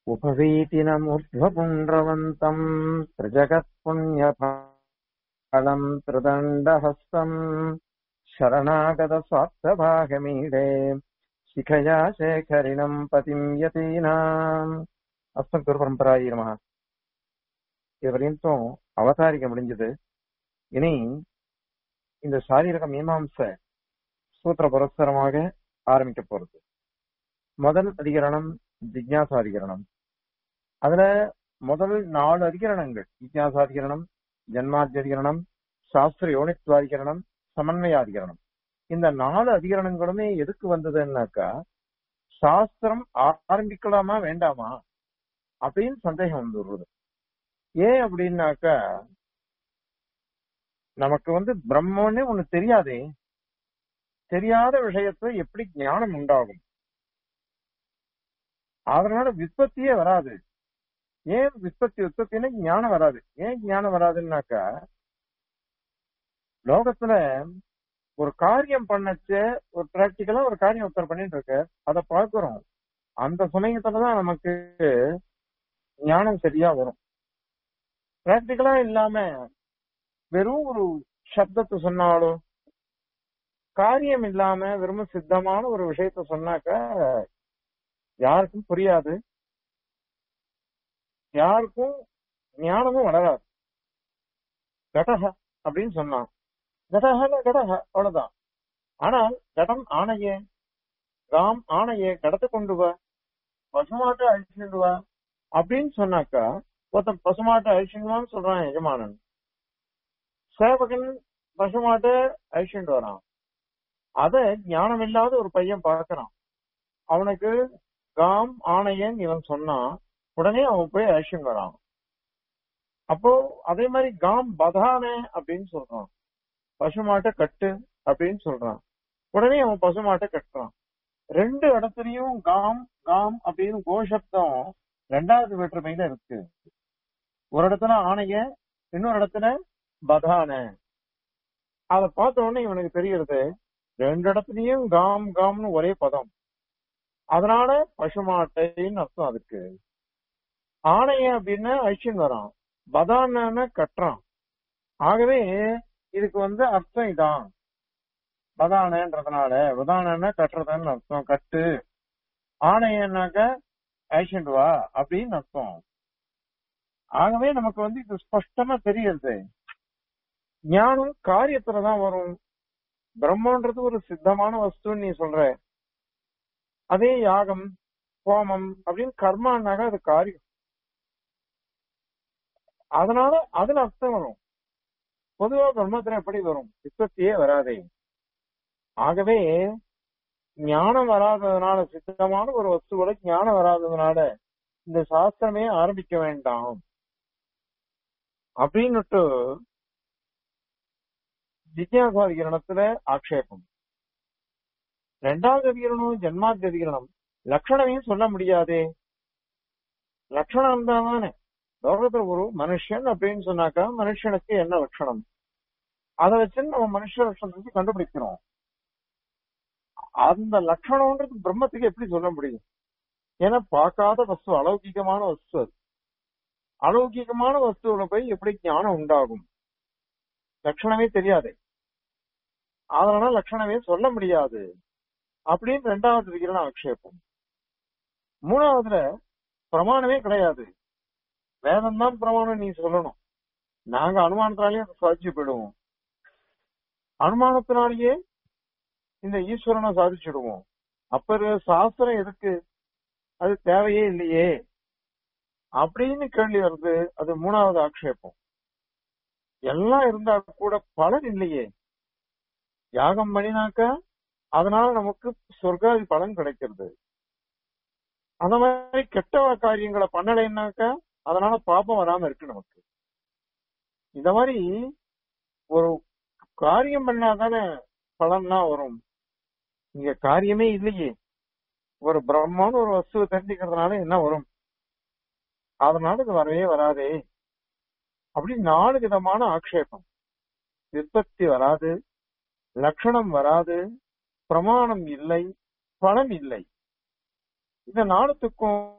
उपवीतिनमुर्ध्वपुण्ड्रवन्तम् त्रिजगत्पुण्यफलम् त्रिदण्डहस्तम् शरणागतस्वार्थभागमीडे शिखया शेखरिणम् पतिम् यतीनाम् அஸ்மத் குரு பரம்பராயி நம இது வரையும் அவதாரிக்க முடிஞ்சது இனி இந்த சாரீரக மீமாம்ச சூத்திர புரஸ்தரமாக ஆரம்பிக்க போறது முதல் அதிகரணம் ஜிக்யாசாதிகரணம் அதுல முதல் நாலு அதிகரணங்கள் ஜிக்யாசாதிகரணம் ஜன்மாத்தியதிகரணம் சாஸ்திர யோனித்வாதிகரணம் சமன்வயாதிகரணம் இந்த நாலு அதிகரணங்களுமே எதுக்கு வந்ததுன்னாக்கா சாஸ்திரம் ஆரம்பிக்கலாமா வேண்டாமா அப்படின்னு சந்தேகம் வந்துடுறது ஏன் அப்படின்னாக்கா நமக்கு வந்து பிரம்மன்னு ஒண்ணு தெரியாதே தெரியாத விஷயத்துல எப்படி ஞானம் உண்டாகும் அதனால விற்பத்தியே வராது ஏன் விற்பத்தி உற்பத்தினா ஞானம் வராது ஏன் ஞானம் வராதுன்னாக்கா லோகத்துல ஒரு காரியம் பண்ணச்ச ஒரு பிராக்டிக்கலா ஒரு காரியம் ஒருத்தர் பண்ணிட்டு இருக்க அதை பார்க்கிறோம் அந்த சமயத்துலதான் நமக்கு ஞானம் சரியா வரும் பிராக்டிக்கலா இல்லாம வெறும் ஒரு சப்தத்தை சொன்னாலும் காரியம் இல்லாம வெறும் சித்தமான ஒரு விஷயத்த சொன்னாக்க யாருக்கும் புரியாது யாருக்கும் ஞானமும் வளராது கடக அப்படின்னு சொன்னான் கடகன கடக அவ்வளவுதான் ஆனால் கடம் ஆணையே ராம் ஆணையே கடத்தை கொண்டு வா பசுமாட்டை அழிச்சுட்டு வா அப்படின்னு சொன்னாக்கா ஒருத்தன் பசுமாட்டை அழிச்சுடுவான்னு சொல்றான் எஜமானன் சேவகன் பசுமாட்டை அழிச்சுட்டு வரான் அத ஞானம் இல்லாத ஒரு பையன் பார்க்கறான் அவனுக்கு காம் ஆணையன் இவன் சொன்னான் உடனே அவன் போய் அழிச்சுட்டு வரான் அப்போ அதே மாதிரி காம் பதானே அப்படின்னு சொல்றான் பசுமாட்டை கட்டு அப்படின்னு சொல்றான் உடனே அவன் பசுமாட்டை கட்டுறான் ரெண்டு இடத்துலயும் காம் காம் அப்படின்னு கோஷப்தம் ரெண்டாவது வேற்றுமையில இருக்கு ஒரு இடத்துல ஆணைய இன்னொரு இடத்துல பதான அத பார்த்த உடனே இவனுக்கு தெரிகிறது ரெண்டு இடத்துலயும் காம் காம்னு ஒரே பதம் அதனால பசுமாட்டைன்னு அர்த்தம் அதுக்கு ஆணைய அப்படின்னு அழிச்சுன்னு வரான் பதான கட்டுறான் ஆகவே இதுக்கு வந்து அர்த்தம் இதான் பதானன்றதுனால பதானன்னா கட்டுறதுன்னு அர்த்தம் கட்டு ஆணையன்னாக்க ஆக்சிடென்ட் வா அப்படின்னு அர்த்தம் ஆகவே நமக்கு வந்து இது ஸ்பஷ்டமா தெரியுது ஞானம் காரியத்துலதான் வரும் பிரம்மன்றது ஒரு சித்தமான வஸ்துன்னு நீ சொல்ற அதே யாகம் ஹோமம் அப்படின்னு கர்மானாக அது காரியம் அதனால அதுல அர்த்தம் வரும் பொதுவா பிரம்மத்துல எப்படி வரும் சித்தத்தையே வராதே ஆகவே ஞானம் வராததுனால சித்தமான ஒரு வஸ்துவோட ஞானம் வராததுனால இந்த சாஸ்திரமே ஆரம்பிக்க வேண்டாம் அப்படின்னுட்டு ஜிக்யாசா அதிகரணத்துல ஆக்ஷேபம் ரெண்டாவது அதிகரணம் ஜென்மாத்தி அதிகரணம் லட்சணமையும் சொல்ல முடியாதே லட்சணம் தானே லோகத்துல ஒரு மனுஷன் அப்படின்னு சொன்னாக்கா மனுஷனுக்கு என்ன லட்சணம் அதை வச்சு நம்ம மனுஷ லட்சணத்துக்கு கண்டுபிடிக்கிறோம் அந்த லட்சணம்ன்றது பிரம்மத்துக்கு எப்படி சொல்ல முடியும் ஏன்னா பார்க்காத வஸ்து அலௌகிகமான வஸ்து அது அலௌகிகமான வஸ்துவில போய் எப்படி ஞானம் உண்டாகும் லட்சணமே தெரியாது அதனால லட்சணமே சொல்ல முடியாது அப்படின்னு ரெண்டாவது இருக்கிற ஆக்ஷேபம் மூணாவதுல பிரமாணமே கிடையாது வேதம் தான் பிரமாணம் நீ சொல்லணும் நாங்க அனுமானத்தினாலேயே சாதிச்சு போயிடுவோம் அனுமானத்தினாலேயே இந்த ஈஸ்வரனை சாதிச்சிடுவோம் அப்ப சாஸ்திரம் எதுக்கு அது தேவையே இல்லையே அப்படின்னு கேள்வி வருது அது மூணாவது ஆக்ஷேபம் எல்லாம் இருந்தா கூட பலன் இல்லையே யாகம் பண்ணினாக்கா அதனால நமக்கு சொர்க்காதி பலன் கிடைக்கிறது அந்த மாதிரி கெட்ட காரியங்களை பண்ணலைன்னாக்கா அதனால பாப்பம் வராம இருக்கு நமக்கு இந்த மாதிரி ஒரு காரியம் பண்ணாதானே பலன்னா வரும் இங்க காரியமே இல்லையே ஒரு பிரம்மன்னு ஒரு வஸ்துவை தெரிஞ்சுக்கிறதுனால என்ன வரும் அதனால இது வரவே வராதே அப்படி நாலு விதமான ஆக்ஷேபம் விற்பத்தி வராது லட்சணம் வராது பிரமாணம் இல்லை பணம் இல்லை இந்த நாளத்துக்கும்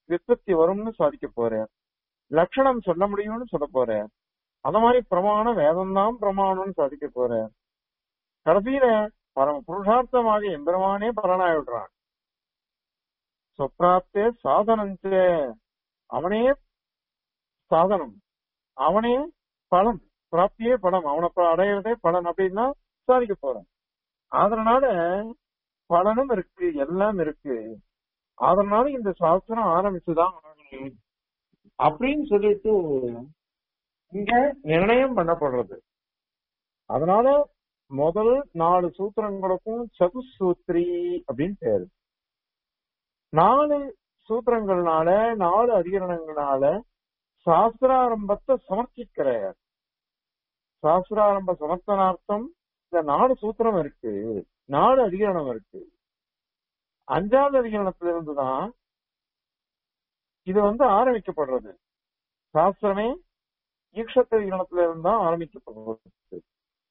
விற்பத்தி வரும்னு சாதிக்க போறார் லட்சணம் சொல்ல முடியும்னு சொல்ல போறார் அந்த மாதிரி பிரமாணம் வேதம் தான் பிரமாணம்னு சாதிக்க போறார் கடைசியில பரம புருஷார்த்தமாக எம்பெருமானே பலனாய் விடுறான் சொப்ராப்தே சாதனஞ்ச அவனே சாதனம் அவனே பலன் பிராப்தியே பலம் அவனை ப- அடையிறதே பலன் அப்படின்னா சாதிக்க போறான் அதனால பலனும் இருக்கு எல்லாம் இருக்கு அதனால இந்த சாஸ்திரம் ஆரம்பிச்சுதான் ஆகணும். அப்படின்னு சொல்லிட்டு இங்க நிர்ணயம் பண்ணப்படுறது அதனால முதல் நாலு சூத்திரங்களுக்கும் சதுசூத்ரி அப்படின்னு பேரு நாலு சூத்திரங்கள்னால நாலு அதிகரணங்களால சாஸ்திராரம்பத்தை சமர்ப்பிக்கிறார் சாஸ்திராரம்ப சமர்த்தனார்த்தம் இந்த நாலு சூத்திரம் இருக்கு நாலு அதிகரணம் இருக்கு அஞ்சாவது அதிகரணத்துல இருந்துதான் இது வந்து ஆரம்பிக்கப்படுறது சாஸ்திரமே ஈக்ஷத்த அதிகரணத்துல இருந்து தான் ஆரம்பிக்கப்படுறது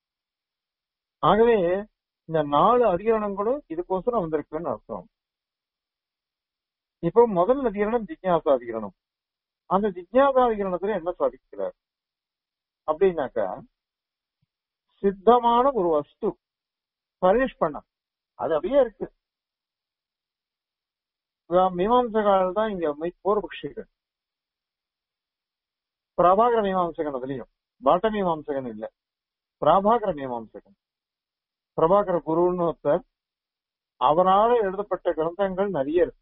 ஆகவே இந்த நாலு அதிகரணங்களும் இதுக்கோசரம் வந்திருக்குன்னு அர்த்தம் இப்போ முதல் அதிகரணம் ஜிக்ஞாசா அதிகரணம் அந்த ஜிக்ஞாசா அதிகரணத்துல என்ன சாதிக்கிறார் அப்படின்னாக்கா சித்தமான ஒரு வஸ்து பரிஷ் பண்ண அது அப்படியே இருக்கு மீமாம்சகால் தான் இங்க மை- பூர்வபக்ஷிகள் பிரபாகர மீமாம்சகன் அதுலயும் பாட்ட மீமாம்சகன் இல்ல பிரபாகர மீமாம்சகன் பிரபாகர குருன்னு ஒருத்தர் அவரால எழுதப்பட்ட கிரந்தங்கள் நிறைய இருக்கு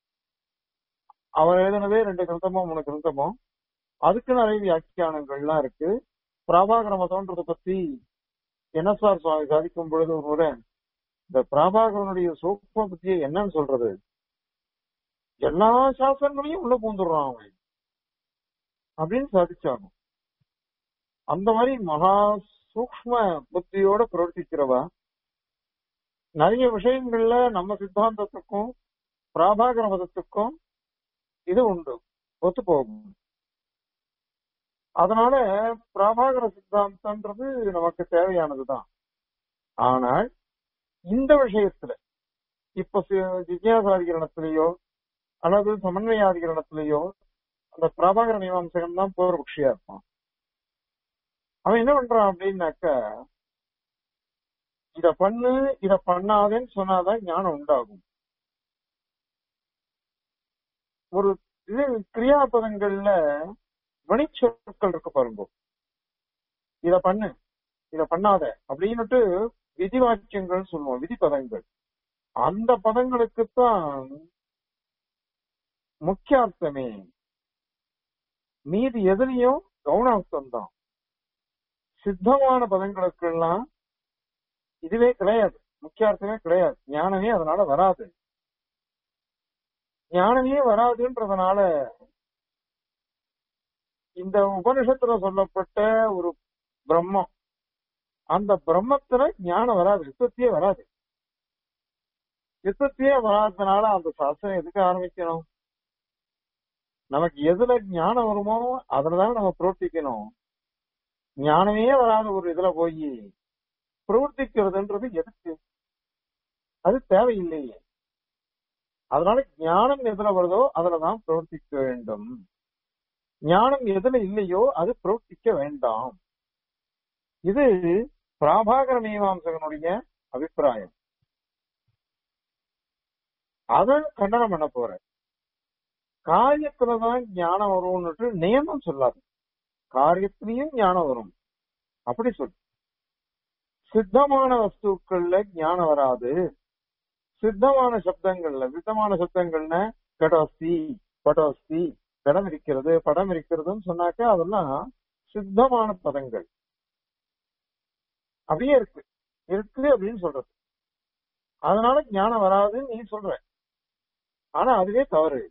அவர் எழுதினதே ரெண்டு கிரந்தமோ மூணு கிரந்தமோ அதுக்கு நிறைய வியாக்கியானங்கள்லாம் இருக்கு பிரபாகர மதம்ன்றத பத்தி என்ன சார் சுவாமி சாதிக்கும் பொழுது ஒரு முறை இந்த பிரபாகரனுடைய சூக்ம புத்தியை என்னன்னு சொல்றது எல்லா சாஸ்திரங்களையும் உள்ள பூந்துடுறான் அவன் அப்படின்னு சாதிச்சாங்க அந்த மாதிரி மகா சூக்ம புத்தியோட பிரவர்த்திக்கிறவா நிறைய விஷயங்கள்ல நம்ம சித்தாந்தத்துக்கும் பிராபாகர மதத்துக்கும் இது உண்டு ஒத்து போகும் அதனால பிரபாகர சித்தாந்தம்ன்றது நமக்கு தேவையானதுதான் ஆனால் இந்த விஷயத்துல இப்ப சி- ஜிக்ஞாசாதிகரணத்திலேயோ அல்லது சமன்வயாதிகரணத்திலேயோ அந்த பிரபாகர மீமாம்சகன் தான் பூர்வபக்ஷியா இருப்பான் அவன் என்ன பண்றான் அப்படின்னாக்க இத பண்ணு இத பண்ணாதேன்னு சொன்னாதான் ஞானம் உண்டாகும் ஒரு இது கிரியாபதங்கள்ல மணிச்சொற்கள் இருக்கு பாருங்க இத பண்ணு இத பண்ணாத அப்படின்னுட்டு விதி வாக்கியங்கள் சொல்லுவோம் விதி பதங்கள் அந்த பதங்களுக்குத்தான் முக்கிய அர்த்தமே மீதி எதுலயும் கவுனார்த்தம் தான் சித்தமான பதங்களுக்கெல்லாம் இதுவே கிடையாது முக்கிய அர்த்தமே கிடையாது ஞானமே அதனால வராது ஞானமே வராதுன்றதுனால இந்த உபனிஷத்துல சொல்லப்பட்ட ஒரு பிரம்மம் அந்த பிரம்மத்துல ஞானம் வராது விற்பத்தியே வராது விற்பத்தியே வராததுனால அந்த சாஸ்திரம் எதுக்கு ஆரம்பிக்கணும் நமக்கு எதுல ஞானம் வருமோ அதுலதான் நம்ம பிரவர்த்திக்கணும் ஞானமே வராத ஒரு இதுல போய் பிரவர்த்திக்கிறதுன்றது எதுக்கு அது தேவையில்லையே அதனால ஞானம் எதுல வருதோ அதுலதான் பிரவர்த்திக்க வேண்டும் ஞானம் எதுல இல்லையோ அது பிரவர்த்திக்க வேண்டாம் இது பிராபாகர மீமாம்சகனுடைய அபிப்பிராயம் அத கண்டனம் பண்ண போற காரியத்துலதான் ஞானம் வரும்னுட்டு நியமம் சொல்லாது காரியத்திலையும் ஞானம் வரும் அப்படி சொல்லு சித்தமான வஸ்துக்கள்ல ஞானம் வராது சித்தமான சப்தங்கள்ல சித்தமான சப்தங்கள்ல கடோஸ்தி படோஸ்தி கடம் இருக்கிறது படம் இருக்கிறதுன்னு சொன்னாக்க அதெல்லாம் சித்தமான பதங்கள் அப்படியே இருக்கு இருக்கு அப்படின்னு சொல்றது அதனால ஞானம் வராதுன்னு நீ சொல்ற ஆனா அதுவே தவறு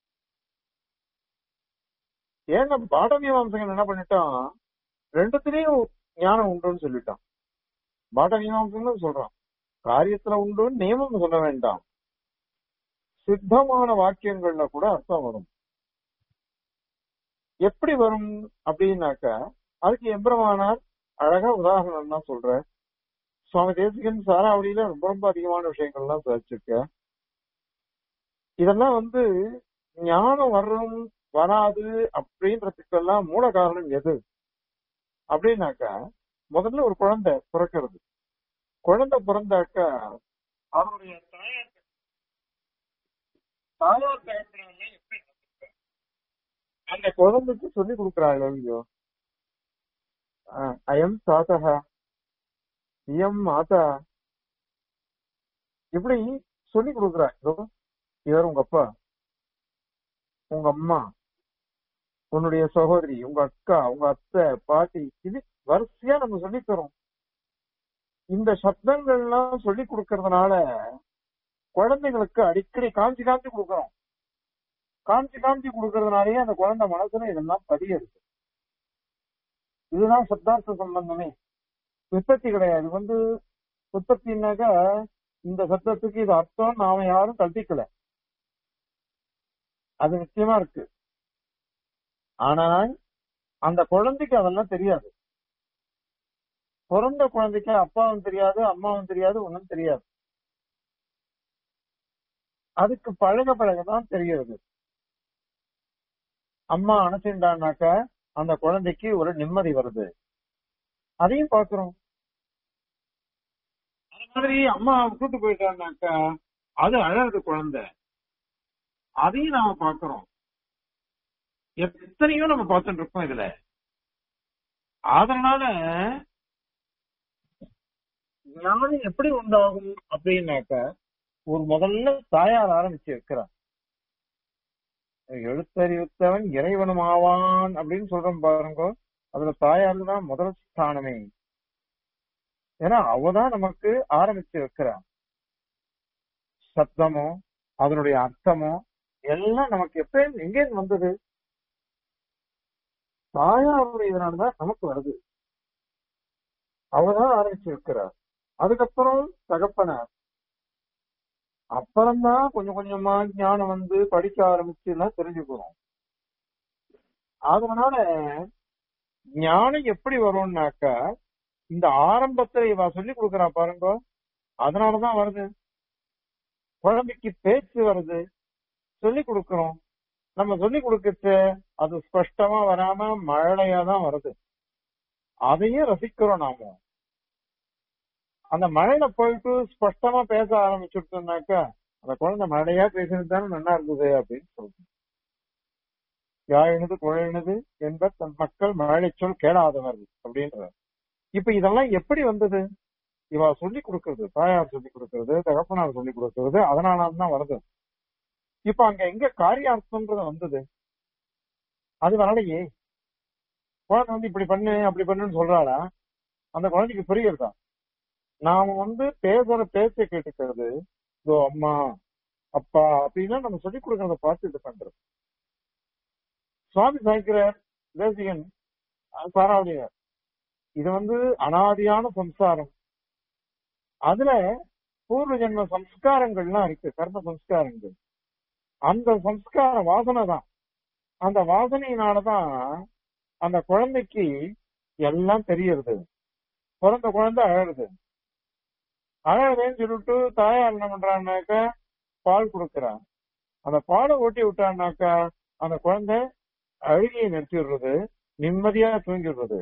ஏங்க பாடமீமாம்சகன் என்ன பண்ணிட்டான் ரெண்டுத்திலையும் ஞானம் உண்டுன்னு சொல்லிட்டான் பாடமீமாம்சகன் சொல்றான் காரியத்துல உண்டுன்னு நியமம் சொல்ல வேண்டாம் சித்தமான வாக்கியங்கள்ல கூட அர்த்தம் வரும் எப்படி வரும் அப்படின்னாக்க அதுக்கு எம்பெருமானார் அழகா உதாரணம் தான் சொல்ற சுவாமி தேசிகன் சாராவளியில ரொம்ப ரொம்ப அதிகமான விஷயங்கள்லாம் சாதிச்சிருக்க இதெல்லாம் வந்து ஞானம் வரும் வராது அப்படின்றதுக்கெல்லாம் மூல காரணம் எது அப்படின்னாக்கா முதல்ல ஒரு குழந்தை பிறக்கிறது குழந்தை பிறந்தாக்கா அவருடைய தாயார் தாயார் தகப்பனார்லாம் எப்படி நடந்துக்கிறாங்க? அந்த குழந்தைக்கு சொல்லி கொடுக்குறாள் இல்லையோ அயம் சாத்தகா இயம் மாதா இப்படி சொல்லி கொடுக்குறா இதோ இவர் உங்க அப்பா உங்க அம்மா உன்னுடைய சகோதரி உங்க அக்கா உங்க அத்தை பாட்டி இது வரிசையா நம்ம சொல்லி தரோம் இந்த சப்தங்கள்லாம் சொல்லி கொடுக்கறதுனால குழந்தைங்களுக்கு அடிக்கடி காஞ்சி காஞ்சி கொடுக்கறோம் காஞ்சி காஞ்சி கொடுக்கறதுனாலயே அந்த குழந்தை மனசுல இதெல்லாம் பதியுது இதுதான் சப்தார்த்த சம்பந்தமே உற்பத்தி கிடையாது இது வந்து உற்பத்தினாக்கா இந்த சப்தத்துக்கு இது அர்த்தம் நாம யாரும் கல்பிக்கல அது நிச்சயமா இருக்கு ஆனால் அந்த குழந்தைக்கு அதெல்லாம் தெரியாது பிறந்த குழந்தைக்கு அப்பாவும் தெரியாது அம்மாவும் தெரியாது ஒண்ணும் தெரியாது அதுக்கு பழக பழகதான் தெரிகிறது அம்மா அணைச்சிருந்தானாக்க அந்த குழந்தைக்கு ஒரு நிம்மதி வருது அதையும் பாக்குறோம் அது மாதிரி அம்மா கூட்டு போயிட்டான்னாக்கா அது அழகுது குழந்தை அதையும் நாம பாக்குறோம் எத்தனையோ நம்ம பார்த்துட்டு இருக்கோம் இதுல அதனால ஞானம் எப்படி உண்டாகும் அப்படின்னாக்க ஒரு முதல்ல தாயார் ஆரம்பிச்சு வைக்கிறார் எழுத்தறிவித்தவன் இறைவனும் ஆவான் அப்படின்னு சொல்றோம் பாருங்க அதுல தாயாருக்கு தான் முதல் ஸ்தானமே ஏன்னா அவதான் நமக்கு ஆரம்பிச்சு வைக்கிறா சப்தமோ அதனுடைய அர்த்தமோ எல்லாம் நமக்கு எப்ப எங்கே வந்தது தாயாருடைய இதனாலதான் நமக்கு வருது அவதான் ஆரம்பிச்சு வைக்கிறார் அதுக்கப்புறம் தகப்பனார் அப்புறம்தான் கொஞ்சம் கொஞ்சமா ஞானம் வந்து படிக்க ஆரம்பிச்சு எல்லாம் தெரிஞ்சுக்கிறோம் அதனால ஞானம் எப்படி வரும்னாக்கா இந்த ஆரம்பத்துல இவ சொல்லி கொடுக்கறா பாருங்க அதனாலதான் வருது குழந்தைக்கு பேச்சு வருது சொல்லி கொடுக்கிறோம் நம்ம சொல்லி கொடுக்கறது அது ஸ்பஷ்டமா வராம மழையா தான் வருது அதையும் ரசிக்கிறோம் நாம அந்த மழையில போயிட்டு ஸ்பஷ்டமா பேச ஆரம்பிச்சுட்டோம்னாக்கா அந்த குழந்தை மழையா பேசினது தானே நல்லா இருந்தது அப்படின்னு சொல்றோம் யாழினது குழையினது என்பர் தன் மக்கள் மழை சொல் கேளாதவர் அப்படின்ற இப்ப இதெல்லாம் எப்படி வந்தது இவ சொல்லி கொடுக்கறது தாயார் சொல்லி கொடுக்கறது தகப்பனார் சொல்லி கொடுக்கறது அதனாலதான் வருது இப்ப அங்க எங்க காரியார்த்தம்ன்றது வந்தது அது வரலையே குழந்தை வந்து இப்படி பண்ணு அப்படி பண்ணுன்னு சொல்றாளா அந்த குழந்தைக்கு புரியுறதா நாம வந்து பேசுற பேச்ச கேட்டுக்கிறது இதோ அம்மா அப்பா அப்படின்னா நம்ம சொல்லி கொடுக்கறத பார்த்து இது பண்றது சுவாமி சாய்க்கிறார் தேசிகன் சாராவளியார் இது வந்து அனாதியான சம்சாரம் அதுல பூர்வ ஜென்ம சம்ஸ்காரங்கள்லாம் இருக்கு கர்ம சம்ஸ்காரங்கள் அந்த சம்ஸ்கார வாசனை தான் அந்த வாசனையினாலதான் அந்த குழந்தைக்கு எல்லாம் தெரியறது பிறந்த குழந்தை அழகுது அழகுதுன்னு சொல்லிட்டு தாயார் என்ன பண்றான்னாக்கா பால் கொடுக்கறான் அந்த பாலை ஓட்டி விட்டான்னாக்கா அந்த குழந்தை அழுகியை நிறுத்திடுறது நிம்மதியா தூங்கிடுறது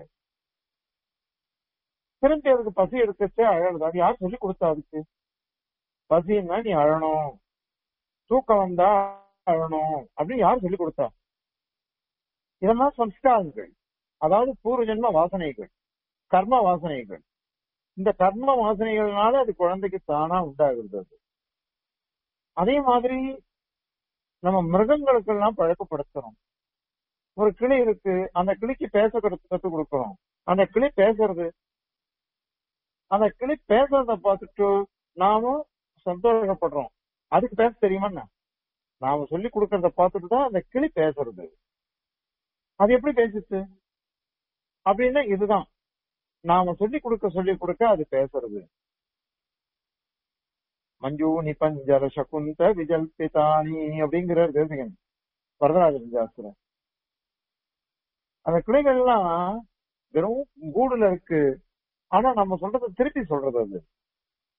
திரும்பி அதுக்கு பசி எடுக்கச்சே அழகுது அது யார் சொல்லி கொடுத்தா அதுக்கு பசின்னா நீ அழணும் தூக்கம் வந்தா அழணும் அப்படின்னு யார் சொல்லி கொடுத்தா இதெல்லாம் சம்ஸ்காரங்கள் அதாவது பூர்வ ஜென்ம வாசனைகள் கர்ம வாசனைகள் இந்த கர்ம வாசனைகள்னால அது குழந்தைக்கு தானா உண்டாகிறது அது அதே மாதிரி நம்ம மிருகங்களுக்கெல்லாம் பழக்கப்படுத்துறோம் ஒரு கிளி இருக்கு அந்த கிளிக்கு பேச கத்து கொடுக்கிறோம் அந்த கிளி பேசுறது அந்த கிளி பேசுறத பார்த்துட்டு நாமும் சந்தோஷப்படுறோம் அதுக்கு பேச தெரியுமா நாம சொல்லி கொடுக்கறத பார்த்துட்டு தான் அந்த கிளி பேசுறது அது எப்படி பேசுச்சு அப்படின்னா இதுதான் நாம சொல்லி கொடுக்க சொல்லி கொடுக்க அது பேசுறது மஞ்சூனி பஞ்சர சகுந்த விஜல்பிதானி அப்படிங்கிற தேசிகன் வரதராஜன் சாஸ்திரம் அந்த கிளைகள்லாம் வெறும் கூடுல இருக்கு ஆனா நம்ம சொல்றது திருப்பி சொல்றது அது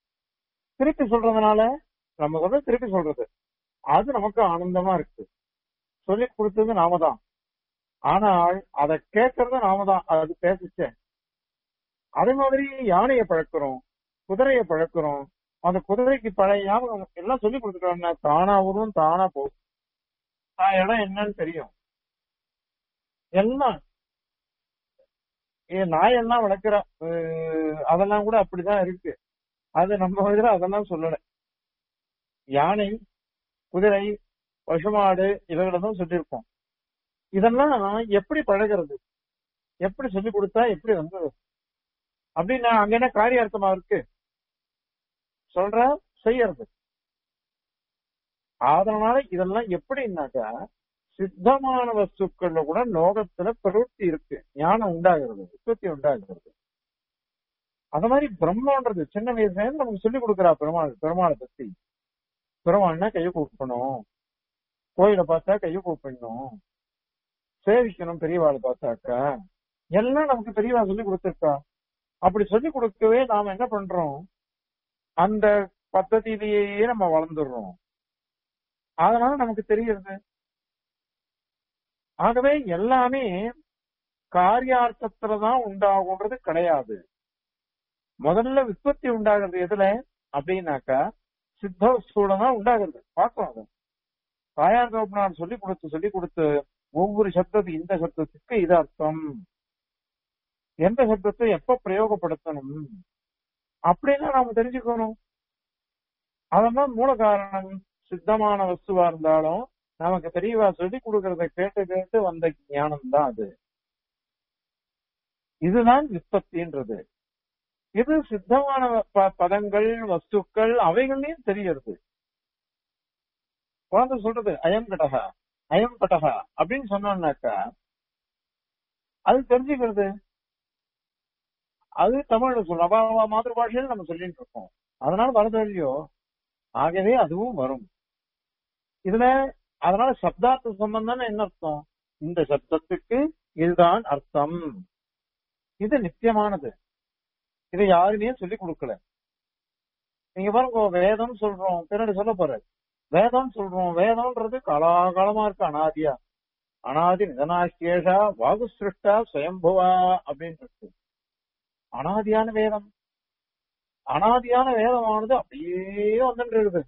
திருப்பி சொல்றதுனால நம்ம சொல்றது திருப்பி சொல்றது அது நமக்கு ஆனந்தமா இருக்கு சொல்லி கொடுத்தது நாம தான் ஆனால் அதை கேட்கறது நாம தான் அது பேசிச்ச அதே மாதிரி யானையை பழக்கிறோம் குதிரையை பழக்கிறோம் அந்த குதிரைக்கு பழைய ஞாபகம் எல்லாம் சொல்லி கொடுத்துட்டோம்னா தானா வரும் தானா போகும் தான் இடம் என்னன்னு தெரியும் எல்லாம் ஏன் நாயெல்லாம் வளர்க்கிற அதெல்லாம் கூட அப்படிதான் இருக்கு அது நம்ம இதுல அதெல்லாம் சொல்லல யானை குதிரை பசுமாடு இவைகளதான் சொல்லியிருக்கோம் இதெல்லாம் எப்படி பழகிறது எப்படி சொல்லி கொடுத்தா எப்படி வந்தது அப்படின்னு அங்க என்ன காரியார்த்தமா இருக்கு சொல்ற செய்யறது அதனால இதெல்லாம் எப்படின்னாக்கா சித்தமான வஸ்துக்கள்ல கூட லோகத்துல பிரவೃತ್ತಿ இருக்கு ஞானம் உண்டாகிறது உற்பத்தி உண்டாகிறது அது மாதிரி பிரம்மன்றது சின்ன வயசுல இருந்து நமக்கு சொல்லி கொடுக்குறா பெருமாள் பெருமாளை பத்தி பெருமாள்னா கையை கூப்பிடணும் கோயிலை பார்த்தா கையை கூப்பிடணும் சேவிக்கணும் பெரியவாளை பார்த்தாக்கா எல்லாம் நமக்கு பெரியவா சொல்லி கொடுத்துருக்கா அப்படி சொல்லி கொடுக்கவே நாம என்ன பண்றோம் அந்த பద్ధதியிலேயே நம்ம வளர்ந்துடுறோம் அதனால நமக்கு தெரியுது ஆகவே எல்லாமே காரியார்த்தத்துலதான் உண்டாகுன்றது கிடையாது முதல்ல விற்பத்தி உண்டாகிறது எதுல அப்படின்னாக்கா சித்த வஸ்துல தான் உண்டாகிறது பார்க்கணும் அதை தாயார் கோபனார் சொல்லி கொடுத்து சொல்லி கொடுத்து ஒவ்வொரு சப்தத்துக்கு இந்த சப்தத்துக்கு இது அர்த்தம் எந்த சப்தத்தை எப்ப பிரயோகப்படுத்தணும் அப்படின்னா நாம தெரிஞ்சுக்கணும் அதெல்லாம் மூல காரணம் சித்தமான வஸ்துவா இருந்தாலும் நமக்கு பெரியவா சொல்லி கொடுக்கறத கேட்டு கேட்டு வந்த ஞானம் தான் அது இதுதான் விற்பத்தின்றது இது சித்தமான ப- பதங்கள் வஸ்துக்கள் அவைகளையும் தெரியறது குழந்தை சொல்றது அயம் கடகா அயம் கடகா அப்படின்னு சொன்னோம்னாக்கா அது தெரிஞ்சுக்கிறது அது தமிழ்ல சொல்றோம் அவ அவ மாதൃபாஷையில் நம்ம சொல்லிட்டு இருக்கோம் அதனால வரது இல்லையோ ஆகவே அதுவும் வரும் இதுல அதனால சப்தார்த்த சம்பந்தம்னா என்ன அர்த்தம் இந்த சப்தத்துக்கு இதுதான் அர்த்தம் இது நித்தியமானது இதை யாருமே சொல்லி கொடுக்கல நீங்க பாருங்க வேதம் சொல்றோம் பின்னாடி சொல்ல போற வேதம் சொல்றோம் வேதம்ன்றது காலாகாலமா இருக்கு அனாதியா அனாதி நிதனாசேஷா வாகு சிருஷ்டா சுயம்புவா அப்படின்னு இருக்கு அனாதியான வேதம் அனாதியான வேதமானது அப்படியே வந்துட்டு இருக்குது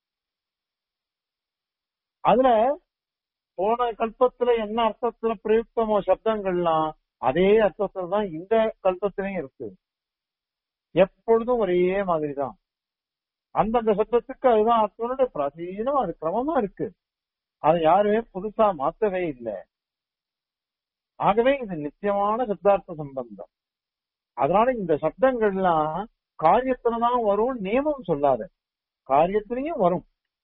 அதுல போன கல்பத்துல என்ன அர்த்தத்துல பிரயுக்தமோ சப்தங்கள்லாம் அதே அர்த்தத்துல தான் இந்த கல்பத்திலையும் இருக்கு எப்பொழுதும் ஒரே மாதிரி தான் அந்தந்த சப்தத்துக்கு அதுதான் அர்த்தம்னு பிராச்சீனம் அது கிரமமா இருக்கு அதை யாருமே புதுசா மாத்தவே இல்லை ஆகவே இது நித்தியமான சப்தார்த்த சம்பந்தம் அதனால இந்த சப்தங்கள்லாம் காரியத்துலதான் வரும் நியமம் சொல்லாத காரியத்திலையும் வரும்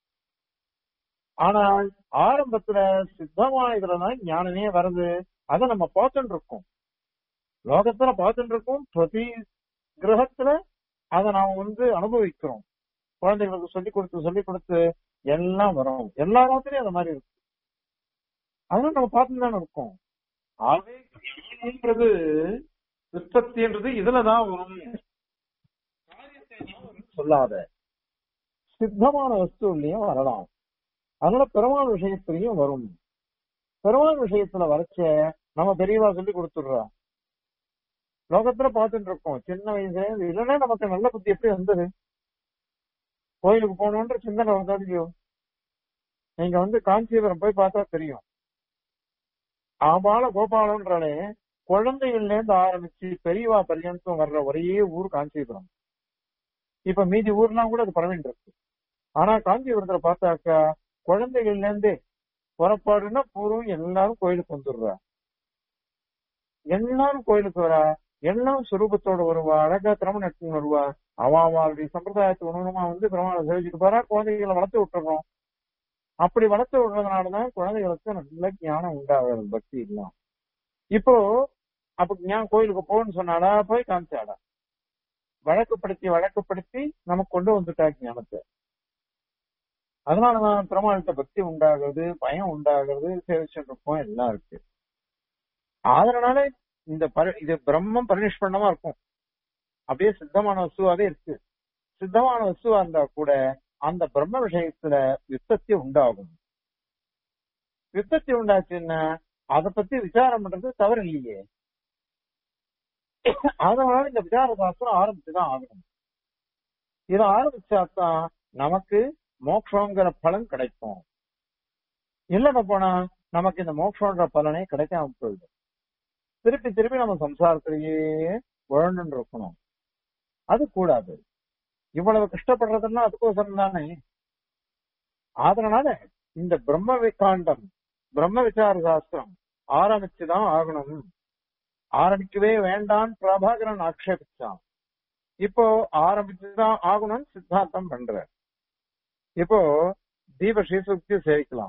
ஆனால் ஆரம்பத்துல சித்தமான இதுலதான் ஞானமே வருது அதை நம்ம பார்த்துட்டு இருக்கோம் லோகத்துல பார்த்துட்டு இருக்கோம் பிரதி கிரகத்துல அதை நாம வந்து அனுபவிக்கிறோம் குழந்தைகளுக்கு சொல்லி கொடுத்து சொல்லி கொடுத்து எல்லாம் வரும் எல்லா ராத்திரியும் அந்த மாதிரி இருக்கு அதெல்லாம் நம்ம பார்த்துட்டு தானே இருக்கோம் ஆகவே ஞானம்ன்றது உற்பத்தின்றது இதுலதான் வரும் காரியத்தை தான் வரும் சொல்லாத சித்தமான வஸ்துலையும் வரலாம் அதனால பெருமாள் விஷயத்திலையும் வரும் பெருமாள் விஷயத்துல வரைச்ச நம்ம பெரியவா சொல்லி கொடுத்துடுறா லோகத்துல பார்த்துட்டு இருக்கோம் சின்ன வயசுல இருந்து இல்லைன்னா நமக்கு நல்ல புத்தி எப்படி வந்தது கோயிலுக்கு போகணுன்ற சிந்தனை வந்தா இல்லையோ நீங்க வந்து காஞ்சிபுரம் போய் பார்த்தா தெரியும் ஆபால கோபாலன்றாலே குழந்தைகள்ல இருந்து ஆரம்பிச்சு பெரியவா பர்யந்தம் வர்ற ஒரே ஊர் காஞ்சிபுரம் இப்ப மீதி ஊர்லாம் கூட அது பரவிட்டு இருக்கு ஆனா காஞ்சிபுரத்துல பார்த்தாக்கா குழந்தைகள்ல இருந்து புறப்பாடுன்னா பூர்வம் எல்லாரும் கோயிலுக்கு வந்துடுறா எல்லாரும் கோயிலுக்கு வரா எல்லாம் சுரூபத்தோட வருவா அழகா திரமண எடுத்துன்னு வருவா அவாவாளுடைய சம்பிரதாயத்தை உணவமா வந்து பிரமாண சேவிச்சுட்டு போறா குழந்தைகளை வளர்த்து விட்டுறோம் அப்படி வளர்த்து விடுறதுனாலதான் குழந்தைகளுக்கு நல்ல ஞானம் உண்டாகிறது பக்தி எல்லாம் இப்போ அப்ப ஞான் கோயிலுக்கு போன்னு சொன்னாடா போய் காமிச்சாடா வழக்குப்படுத்தி வழக்குப்படுத்தி நமக்கு கொண்டு வந்துட்டா ஞானத்தை அதனாலதான் பெருமாள்கிட்ட பக்தி உண்டாகிறது பயம் உண்டாகிறது சேவிச்சுட்டு இருப்போம் எல்லாம் இருக்கு அதனால இந்த பரி- இது பிரம்மம் பரிநிஷ்பண்ணமா இருக்கும் அப்படியே சித்தமான வஸ்துவாவே இருக்கு சித்தமான வஸ்துவா இருந்தா கூட அந்த பிரம்ம விஷயத்துல விற்பத்தி உண்டாகும் விபத்தி உண்டாச்சுன்னா அதை பத்தி விசாரம் பண்றது தவறு இல்லையே அதனால இந்த விசார சாஸ்திரம் ஆரம்பிச்சுதான் ஆகணும் இதை ஆரம்பிச்சாதான் நமக்கு மோட்சங்கிற பலன் கிடைக்கும் இல்லைன்னு போனா நமக்கு இந்த மோட்சன்ற பலனே கிடைக்காம போயிடும் திருப்பி திருப்பி நம்ம சம்சாரத்திலேயே உழண்டு இருக்கணும் அது கூடாது இவ்வளவு கஷ்டப்படுறதுன்னா அதுக்கோசரம் தானே அதனால இந்த பிரம்ம விகாண்டம் பிரம்ம விசார சாஸ்திரம் ஆரம்பிச்சுதான் ஆகணும் ஆரம்பிக்கவே வேண்டாம் பிரபாகரன் ஆக்ஷேபிச்சான் இப்போ ஆரம்பிச்சுதான் ஆகணும்னு சித்தாந்தம் பண்ற இப்போ தீப ஸ்ரீசுக்தி சேவிக்கலாம்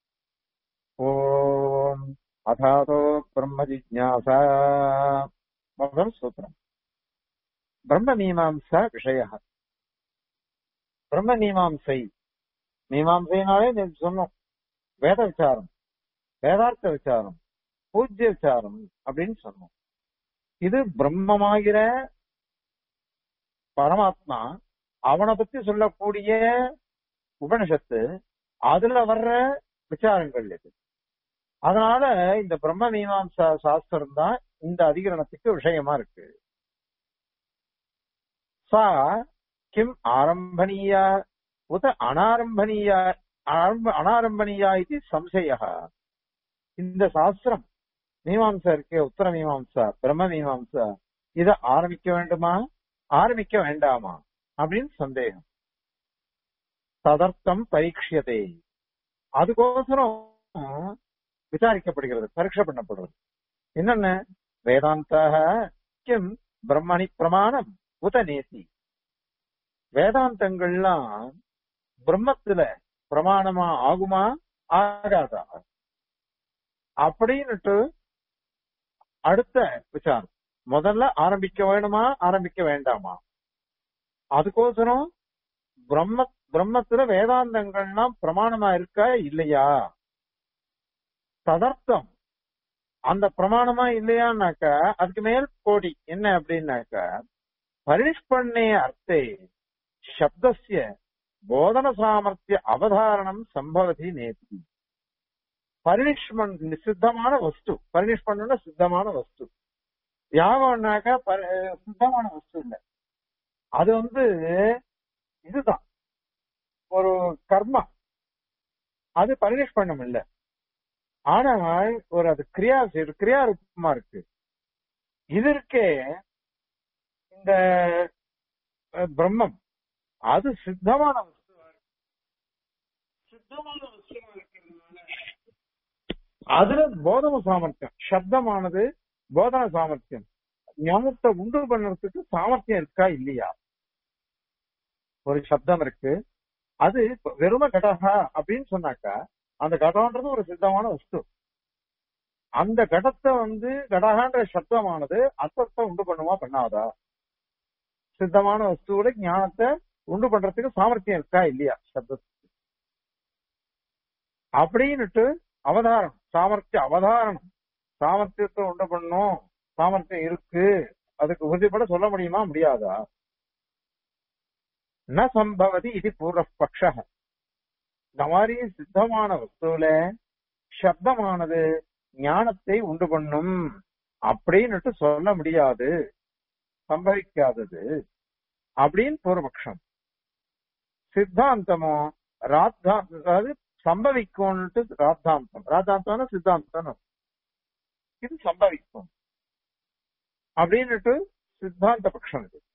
ஓம் அதாதோ பிரம்ம ஜிஜாசா முதல் சூத்திரம் பிரம்ம மீமாம்சா விஷய பிரம்ம மீமாம்சை மீமாம்சைனாலே நீங்க சொன்னோம் வேத விசாரம் வேதார்த்த விசாரம் பூஜ்ய விசாரம் அப்படின்னு சொன்னோம் இது பிரம்மமாகிற பரமாத்மா அவனை பத்தி சொல்லக்கூடிய உபனிஷத்து அதுல வர்ற விசாரங்கள் இது அதனால இந்த பிரம்ம மீமாம்சா சாஸ்திரம் தான் இந்த அதிகரணத்துக்கு விஷயமா இருக்கு சா கிம் ஆரம்பணீயா உத அனாரம்பணீயா ஆரம்ப- அனாரம்பணீயா இது சம்சய இந்த சாஸ்திரம் மீமாம்சா இருக்கே உத்தர மீமாம்சா பிரம்ம மீமாம்சா இத ஆரம்பிக்க வேண்டுமா ஆரம்பிக்க வேண்டாமா அப்படின்னு சந்தேகம் ததர்த்தம் பரீட்சியதே அதுக்கோசரம் விசாரிக்கப்படுகிறது பரீட்சை பண்ணப்படுறது என்னென்ன வேதாந்தாக கிம் பிரம்மணி பிரமாணம் உத நேசி வேதாந்தங்கள்லாம் பிரம்மத்துல பிரமாணமா ஆகுமா ஆகாதா அப்படின்னுட்டு அடுத்த விசாரம் முதல்ல ஆரம்பிக்க வேணுமா ஆரம்பிக்க வேண்டாமா அதுக்கோசரம் பிரம்ம பிரம்மத்துல வேதாந்தங்கள்லாம் பிரமாணமா இருக்கா இல்லையா ததர்த்தம் அந்த பிரமாணமா இல்லையான்னாக்க அதுக்கு மேல் கோடி என்ன அப்படின்னாக்க பரிஷ்பண்ணே அர்த்தே சப்தஸ்ய போதன சாமர்த்திய அவதாரணம் சம்பவதி நேத்தி பரிணிஷ்மன் சித்தமான வஸ்து பரிணிஷ்மன்னா சித்தமான வஸ்து யாகம்னாக்க பரி- சித்தமான வஸ்து இல்ல அது வந்து இதுதான் ஒரு கர்மா அது பரிணிஷ்பண்ணம் இல்ல ஆனால் ஒரு அது கிரியா கிரியா ரூபமா இருக்கு இது இருக்கே இந்த அஹ், பிரம்மம் அது சித்தமான வஸ்துவா இருக்கு சித்தமான வஸ்துவா இருக்கிறதுனால அதுல போதன சாமர்த்தியம் சப்தமானது போதன சாமர்த்தியம் ஞானத்தை உண்டு பண்ணுறதுக்கு சாமர்த்தியம் இருக்கா இல்லையா ஒரு சப்தம் இருக்கு அது வெறும கடகா அப்படின்னு சொன்னாக்கா அந்த கடம்ன்றது ஒரு சித்தமான வஸ்து அந்த கடத்தை வந்து கடகான்ற சப்தமானது அர்த்தத்தை உண்டு பண்ணுமா பண்ணாதா சித்தமான வஸ்துவோட ஞானத்தை உண்டு பண்றதுக்கு சாமர்த்தியம் இருக்கா இல்லையா சப்தத்துக்கு அப்படின்னுட்டு அவதாரம் சாமர்த்திய அவதாரணம் சாமர்த்தியத்தை உண்டு பண்ணும் சாமர்த்தியம் இருக்கு அதுக்கு உறுதிப்பட சொல்ல முடியுமா முடியாதா ந சம்பவதி இது பூர்வபக்ஷ இந்த மாதிரி சித்தமான வஸ்துவில சப்தமானது ஞானத்தை உண்டு பண்ணும் அப்படின்னுட்டு சொல்ல முடியாது சம்பவிக்காதது அப்படின்னு பூர்வபக்ஷம் சித்தாந்தமோ ராத்தா அதாவது சம்பவிக்கும்னுட்டு ராத்தாந்தம் ராத்தாந்தம்னா சித்தாந்தம் இது சம்பவிக்கும் அப்படின்னுட்டு சித்தாந்த பட்சம் இது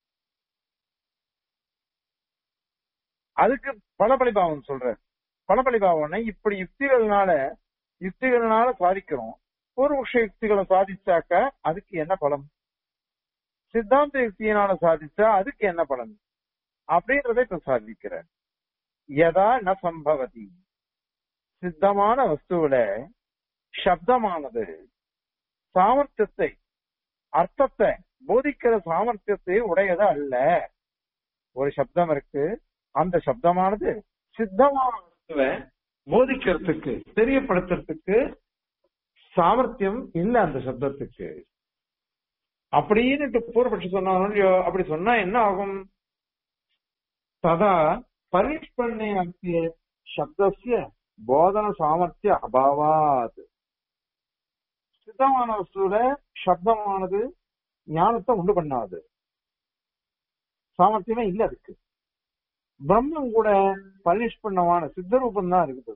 அதுக்கு பலபலிபாவம் சொல்ற பலபலிபாவம்னா இப்படி யுக்திகள்னால யுக்திகள்னால சாதிக்கிறோம் பூர்வபக்ஷ யுக்திகளை சாதிச்சாக்க அதுக்கு என்ன பலம் சித்தாந்த யுக்தியினால சாதிச்சா அதுக்கு என்ன பலன் அப்படின்றத இப்ப சாதிக்கிற யதா ந சம்பவதி சித்தமான வஸ்துவில சப்தமானது சாமர்த்தியத்தை அர்த்தத்தை போதிக்கிற சாமர்த்தியத்தை உடையது அல்ல ஒரு சப்தம் இருக்கு அந்த சப்தமானது சித்தமான வஸ்துவை போதிக்கிறதுக்கு தெரியப்படுத்துறதுக்கு சாமர்த்தியம் இல்ல அந்த சப்தத்துக்கு அப்படின்னு பூர்வபட்சி சொன்னாலும் இல்லையோ அப்படி சொன்னா என்ன ஆகும் ததா பரிஷ்பண்ணே அத்திய சப்தஸ்ய போதன சாமர்த்திய அபாவாத் சித்தமான வஸ்துல சப்தமானது ஞானத்தை உண்டு பண்ணாது சாமர்த்தியமே இல்ல அதுக்கு பிரம்மம் கூட பரிஷ்பண்ணமான சித்தரூபம் தான் இருக்குது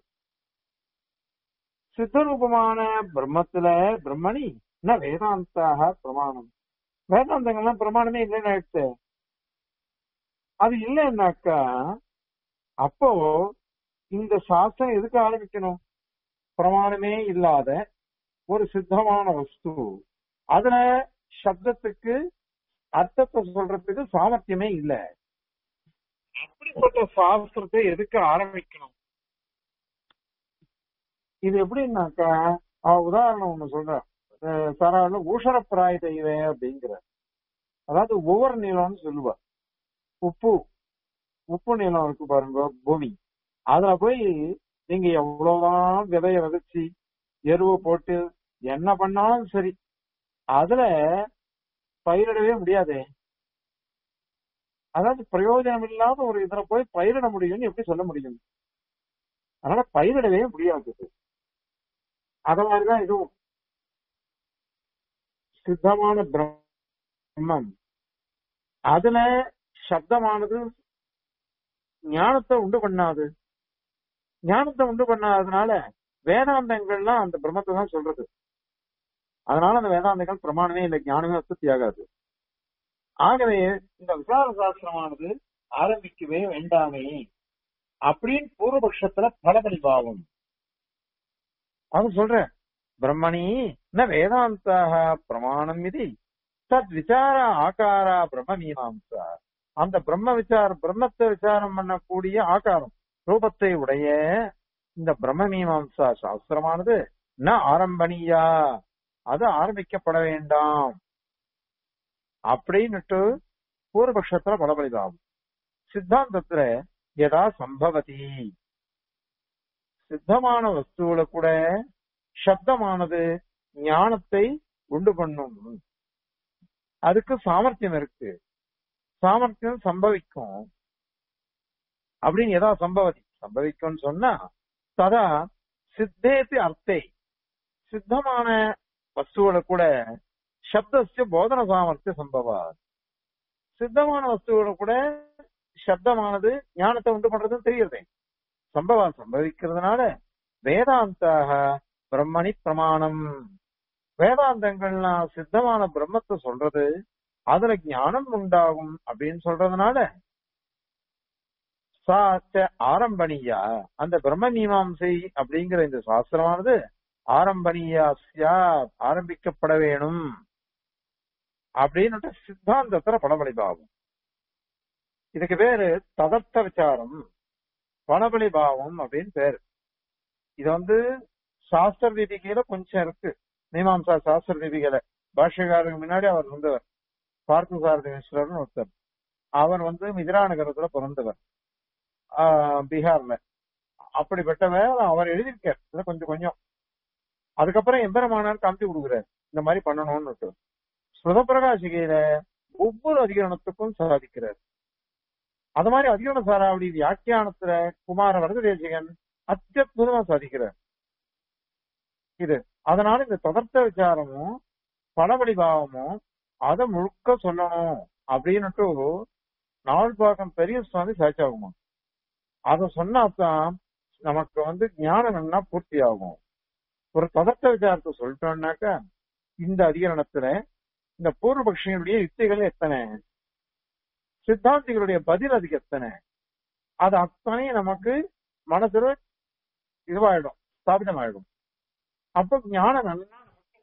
சித்தரூபமான பிரம்மத்துல பிரம்மணி என்ன வேதாந்தாக பிரமாணம் வேதாந்தங்கள்லாம் பிரமாணமே இல்லைன்னு ஆயிடுச்சு அது இல்லைன்னாக்கா அப்போ இந்த சாஸ்திரம் எதுக்கு ஆரம்பிக்கணும் பிரமாணமே இல்லாத ஒரு சித்தமான வஸ்து அதுல சப்தத்துக்கு அர்த்தத்தை சொல்றதுக்கு சாமர்த்தியமே இல்ல அப்படிப்பட்ட சாஸ்திரத்தை எதுக்கு ஆரம்பிக்கணும் இது எப்படின்னாக்கா அவ உதாரணம் ஒண்ணு சொல்றேன் சாராள ஊஷரப்பிராய தெய்வ அப்படிங்கிற அதாவது ஒவ்வொரு நிலம்னு சொல்லுவா உப்பு உப்பு நிலம் இருக்கு பாருங்க பூமி அதுல போய் நீங்க எவ்வளவுதான் விதைய விதைச்சு எருவை போட்டு என்ன பண்ணாலும் சரி அதுல பயிரிடவே முடியாதே அதாவது பிரயோஜனம் இல்லாத ஒரு இதுல போய் பயிரிட முடியும்னு எப்படி சொல்ல முடியும் அதனால பயிரிடவே முடியாது அத மாதிரிதான் இதுவும் சித்தமான பிரம்மம் அதுல சப்தமானது ஞானத்தை உண்டு பண்ணாது ஞானத்தை உண்டு பண்ணாததுனால வேதாந்தங்கள்லாம் அந்த பிரம்மத்தை தான் சொல்றது அதனால அந்த வேதாந்தங்கள் பிரமாணமே இல்லை ஞானமே உற்பத்தி ஆகாது ஆகவே இந்த விசார சாஸ்திரமானது ஆரம்பிக்கவே வேண்டாமே அப்படின்னு பூர்வபக்ஷத்துல பலபடி பாவம் அது சொல்ற பிரம்மணி ந வேதாந்தாக பிரமாணம் இது தத் விசார ஆகாரா பிரம்ம மீமாம்சா அந்த பிரம்ம விசார பிரம்மத்தை விசாரம் பண்ணக்கூடிய ஆகாரம் ரூபத்தை உடைய இந்த பிரம்ம மீமாம்சா சாஸ்திரமானது ந ஆரம்பணியா அது ஆரம்பிக்கப்பட வேண்டாம் அப்படின்னுட்டு பூர்வபக்ஷத்துல பலபலிதாகும் சித்தாந்தத்துல எதா சம்பவதி சித்தமான வஸ்துவில கூட சப்தமானது ஞானத்தை உண்டு பண்ணும் அதுக்கு சாமர்த்தியம் இருக்கு சாமர்த்தியம் சம்பவிக்கும் அப்படின்னு எதா சம்பவதி சம்பவிக்கும்னு சொன்னா ததா சித்தேத்தி அர்த்தே சித்தமான வஸ்துவில கூட சப்தஸ்ய போதன சாமர்த்திய சம்பவா சித்தமான வஸ்துவில கூட சப்தமானது ஞானத்தை உண்டு பண்றதுன்னு தெரியுது சம்பவம் சம்பவிக்கிறதுனால வேதாந்தாக பிரம்மணி பிரமாணம் வேதாந்தங்கள்லாம் சித்தமான பிரம்மத்தை சொல்றது அதுல ஞானம் உண்டாகும் அப்படின்னு சொல்றதுனால ஆரம்பணியா அந்த பிரம்ம மீமாம்சை அப்படிங்கிற இந்த சாஸ்திரமானது ஆரம்பணியா ஆரம்பிக்கப்பட வேணும் அப்படின்னு சித்தாந்தத்துல படபலிபாவம் இதுக்கு பேரு ததர்த்த விசாரம் பணபலி பாவம் அப்படின்னு பேரு இது வந்து சாஸ்திர தீபிகையில கொஞ்சம் இருக்கு மீமாம்சா சாஸ்திர தீபிகையில பாஷ்யக்காரருக்கு முன்னாடி அவர் வந்தவர் பார்த்த சாரதி மிஸ்ரர்னு ஒருத்தர் அவர் வந்து மிதிரா நகரத்துல பிறந்தவர் பீகார்ல அப்படிப்பட்டவர் அவர் எழுதியிருக்கார் கொஞ்சம் கொஞ்சம் அதுக்கப்புறம் எம்பெருமானார் காமிச்சு கொடுக்குறாரு இந்த மாதிரி பண்ணணும்னு ஸ்ருத பிரகாசிகையில ஒவ்வொரு அதிகரணத்துக்கும் சாதிக்கிறார் அது மாதிரி அதிகரண சாராவளி வியாக்கியானத்துல குமார வரததேசிகன் அத்தியுதமா சாதிக்கிறார் இது அதனால இந்த தொடர்த்த விசாரமும் பலபடி பாவமும் அதை முழுக்க சொல்லணும் அப்படின்னுட்டு நாள்பாக்கம் பெரிய சுவாமி சாட்சியாகுமா அத சொன்னாதான் நமக்கு வந்து ஞானம் என்ன பூர்த்தி ஆகும் ஒரு பதத்த விசாரத்தை சொல்லிட்டோம்னாக்கா இந்த அதிகரணத்துல இந்த பூர்வபக்ஷியனுடைய யுக்திகள் எத்தனை சித்தாந்திகளுடைய பதில் அதுக்கு எத்தனை அது அத்தனையும் நமக்கு மனசுல இதுவாயிடும் ஸ்தாபிதமாயிடும் அப்ப ஞானம் நல்லா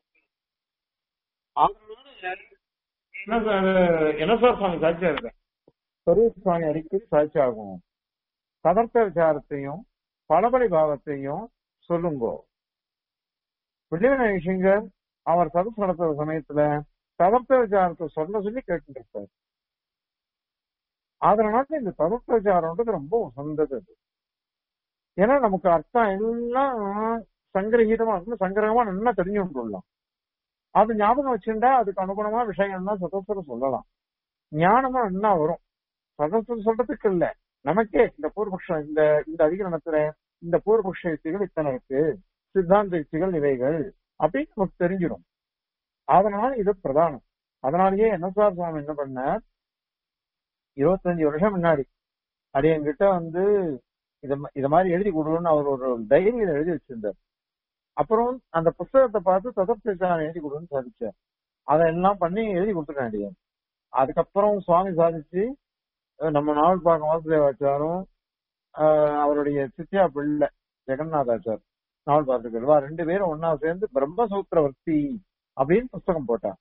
என்ன சார் என்ன சார் சுவாமி சாட்சியா இருக்க பெரிய சுவாமி அடிக்கடி சாட்சி ஆகும் பதர்த்த விசாரத்தையும் பலபடி பாவத்தையும் சொல்லுங்கோ விஜயநேஷங்கர் அவர் சதஸ் நடத்துற சமயத்துல ததர்த்த விசாரத்தை சொல்ல சொல்லி கேட்டு இருப்பார் அதனால இந்த ததர்த்த விசாரம்ன்றது ரொம்ப உசந்தது அது ஏன்னா நமக்கு அர்த்தம் எல்லாம் சங்கிரகீதமா இருக்கணும் சங்கிரகமா நல்லா தெரிஞ்சு கொண்டுள்ளலாம் அது ஞாபகம் வச்சுட்டா அதுக்கு அனுகுணமா விஷயங்கள்லாம் சதஸ்வரம் சொல்லலாம் ஞானமா என்ன வரும் சதஸ்வரம் சொல்றதுக்கு இல்ல நமக்கே இந்த பூர்வபக்ஷம் இந்த இந்த அதிகரணத்துல இந்த பூர்வபக்ஷ யுக்திகள் இத்தனை இருக்கு சித்தாந்த யுக்திகள் இவைகள் அப்படின்னு நமக்கு தெரிஞ்சிடும் அதனால இது பிரதானம் அதனாலயே என்எஸ்ஆர் சுவாமி என்ன பண்ணார் இருபத்தஞ்சு வருஷம் முன்னாடி அது என்கிட்ட வந்து இத ம- இத மாதிரி எழுதி கொடுன்னு அவர் ஒரு டைரியில எழுதி வச்சிருந்தார் அப்புறம் அந்த புஸ்தகத்தை பார்த்து ததப்பிரச்சாரம் எழுதி கொடுன்னு சாதிச்சார் அதெல்லாம் பண்ணி எழுதி கொடுத்துட்டேன் அடியேன் அதுக்கப்புறம் சுவாமி சாதிச்சு அஹ் நம்ம நாவல் பார்க்க வாசுதேவாச்சாரும் ஆஹ் அவருடைய சித்தியா பிள்ளை ஜெகநாதாச்சார் நாவல் பார்த்துக்கிறவா ரெண்டு பேரும் ஒன்னா சேர்ந்து பிரம்மசூத்திரவர்த்தி அப்படின்னு புஸ்தகம் போட்டான்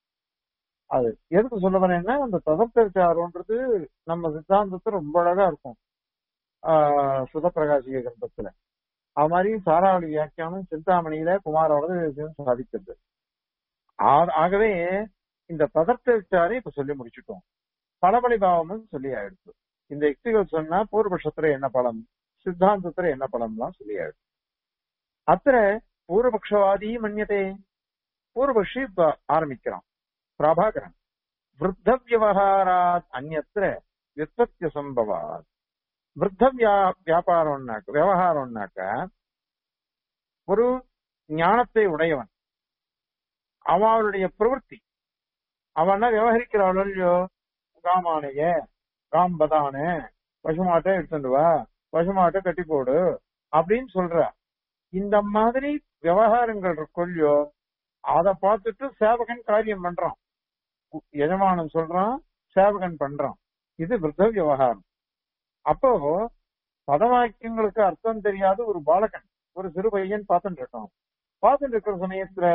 அது எதுக்கு சொல்ல வரேன்னா அந்த ததப்பிரச்சாரம்ன்றது நம்ம சித்தாந்தத்தை ரொம்ப அழகா இருக்கும் ஆஹ் சுதப்பிரகாசிக கிரந்தத்துல அது மாதிரி சாராவளி வியாக்கியானம் சிந்தாமணியில குமாரோட சாதிக்கிறது ஆ- ஆகவே இந்த பதர்த்தாரை இப்ப சொல்லி முடிச்சுட்டோம் பலபலி பாவமும் சொல்லி ஆயிடுச்சு இந்த யுக்திகள் சொன்னா பூர்வபக்ஷத்துல என்ன பலம் சித்தாந்தத்துல என்ன பலம்லாம் சொல்லி ஆயிடுச்சு அத்திர பூர்வபக்ஷவாதி மன்யதே பூர்வபக்ஷி இப்ப ஆரம்பிக்கிறான் பிரபாகரன் விருத்த விவகாராத் அந்நத்திர விற்பத்திய சம்பவாத் விருத்த வியா வியாபாரம்னாக்க விவகாரம்னாக்க ஒரு ஞானத்தை உடையவன் அவனுடைய பிரவൃத்தி அவன விவகரிக்கிறாளோ இல்லையோ காமானைய காம்பதானே பசுமாட்டை எடுத்துட்டு வா பசுமாட்டை கட்டி போடு அப்படின்னு சொல்ற இந்த மாதிரி விவகாரங்கள் இருக்கும் இல்லையோ அதை பார்த்துட்டு சேவகன் காரியம் பண்றான் எஜமானன் சொல்றான் சேவகன் பண்றான் இது விருத்த விவகாரம் அப்போ பதவாக்கியங்களுக்கு அர்த்தம் தெரியாத ஒரு பாலகன் ஒரு சிறு பையன் பார்த்துட்டு இருக்கான் பார்த்துட்டு இருக்கிற சமயத்துல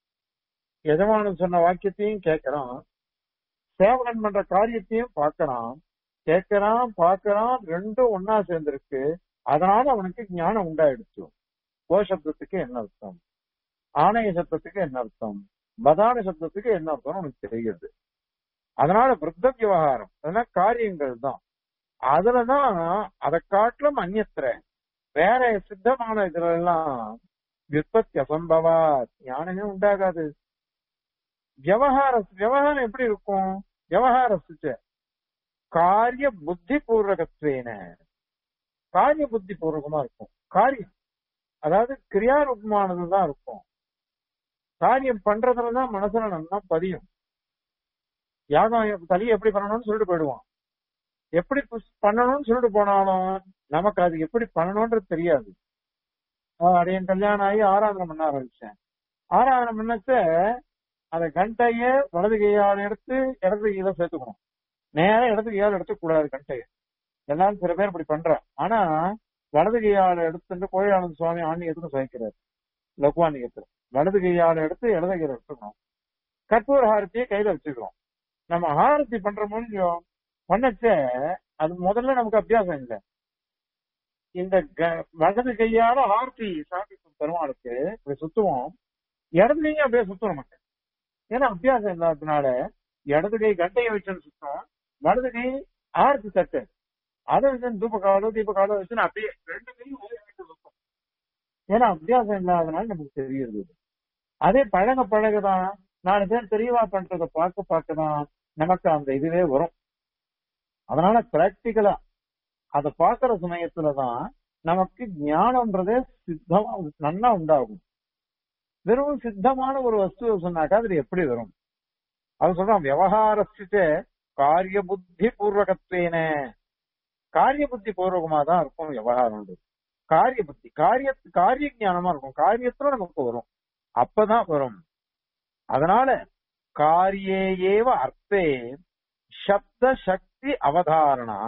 எஜமானன் சொன்ன வாக்கியத்தையும் கேட்கறான் சேவகன் பண்ற காரியத்தையும் பார்க்கறான் கேட்கறான் பார்க்கறான் ரெண்டும் ஒன்னா சேர்ந்திருக்கு அதனால அவனுக்கு ஞானம் உண்டாயிடுச்சு ஓ சப்தத்துக்கு என்ன அர்த்தம் ஆணைய சப்தத்துக்கு என்ன அர்த்தம் பதான சப்தத்துக்கு என்ன அர்த்தம் உனக்கு தெரியுது அதனால விருத்த விவகாரம் அதெல்லாம் காரியங்கள் தான் அதுலதான் அதை காட்டிலும் அந்நியத்திர வேற சித்தமான இதுல எல்லாம் விற்பத்தி அசம்பவா ஞானமே உண்டாகாது விவகார விவகாரம் எப்படி இருக்கும் விவகார சுச்ச காரிய புத்தி பூர்வகத்வேன காரிய புத்தி பூர்வகமா இருக்கும் காரியம் அதாவது கிரியாரூபமானதுதான் இருக்கும் காரியம் பண்றதுலதான் மனசுல நல்லா பதியும் யாகம் தலியை எப்படி பண்ணணும்னு சொல்லிட்டு போயிடுவான் எப்படி புஸ்- பண்ணணும்னு சொல்லிட்டு போனாலும் நமக்கு அது எப்படி பண்ணணும்ன்றது தெரியாது ஆஹ் அடையன் கல்யாணம் ஆகி ஆராதனை பண்ண ஆரம்பிச்சேன் ஆராதனை பண்ணச்ச அந்த கண்டைய வலது கையால் எடுத்து இடது கையில சேர்த்துக்கணும் நேரம் இடது கையால் எடுத்துக்க கூடாது கண்டைய எல்லாரும் சில பேர் இப்படி பண்ற ஆனா வலது கையால் எடுத்துட்டு கோயிலானந்த சுவாமி ஆன்மீகத்துக்கு சகிக்கிறார் லகுவான்மீகத்துல வலது கையால் எடுத்து இடது கையில எடுத்துக்கணும் கற்பூர ஹாரத்தியை கையில வச்சுக்கிறோம் நம்ம ஹாரத்தி பண்ற முடியும் பண்ணச்ச அது முதல்ல நமக்கு அபியாசம் இல்லை இந்த க- வலது கையால ஆர்த்தி சாமிக்கும் பெருமாளுக்கு இப்படி சுத்துவோம் இடது கையும் அப்படியே சுத்தும் நமக்கு ஏன்னா அபியாசம் இல்லாததுனால இடது கை கண்டையை வச்சு சுத்தம் வலது கை ஆர்த்தி தட்டு அதை வச்சு தூப காலம் தீப காலம் வச்சு அப்படியே ரெண்டு கையும் ஒரே இடத்துல சுத்தம் ஏன்னா அபியாசம் இல்லாதனால நமக்கு தெரியுது அதே பழக பழகதான் நாலு பேர் தெரியவா பண்றத பார்க்க பார்க்கதான் நமக்கு அந்த இதுவே வரும் அதனால பிராக்டிக்கலா அதை பார்க்கிற சமயத்துலதான் நமக்கு ஞானம்ன்றதே சித்தமா நன்னா உண்டாகும் வெறும் சித்தமான ஒரு வஸ்துவை சொன்னாக்கா அது எப்படி வரும் அது சொல்றான் விவகாரஸ்திச்ச காரிய புத்தி பூர்வகத்வேன காரிய புத்தி பூர்வகமா தான் இருக்கும் விவகாரம் காரிய புத்தி காரிய காரிய ஞானமா இருக்கும் காரியத்துல நமக்கு வரும் அப்பதான் வரும் அதனால காரியே ஏவ அர்த்தே சப்த சக்தி அவதாரணா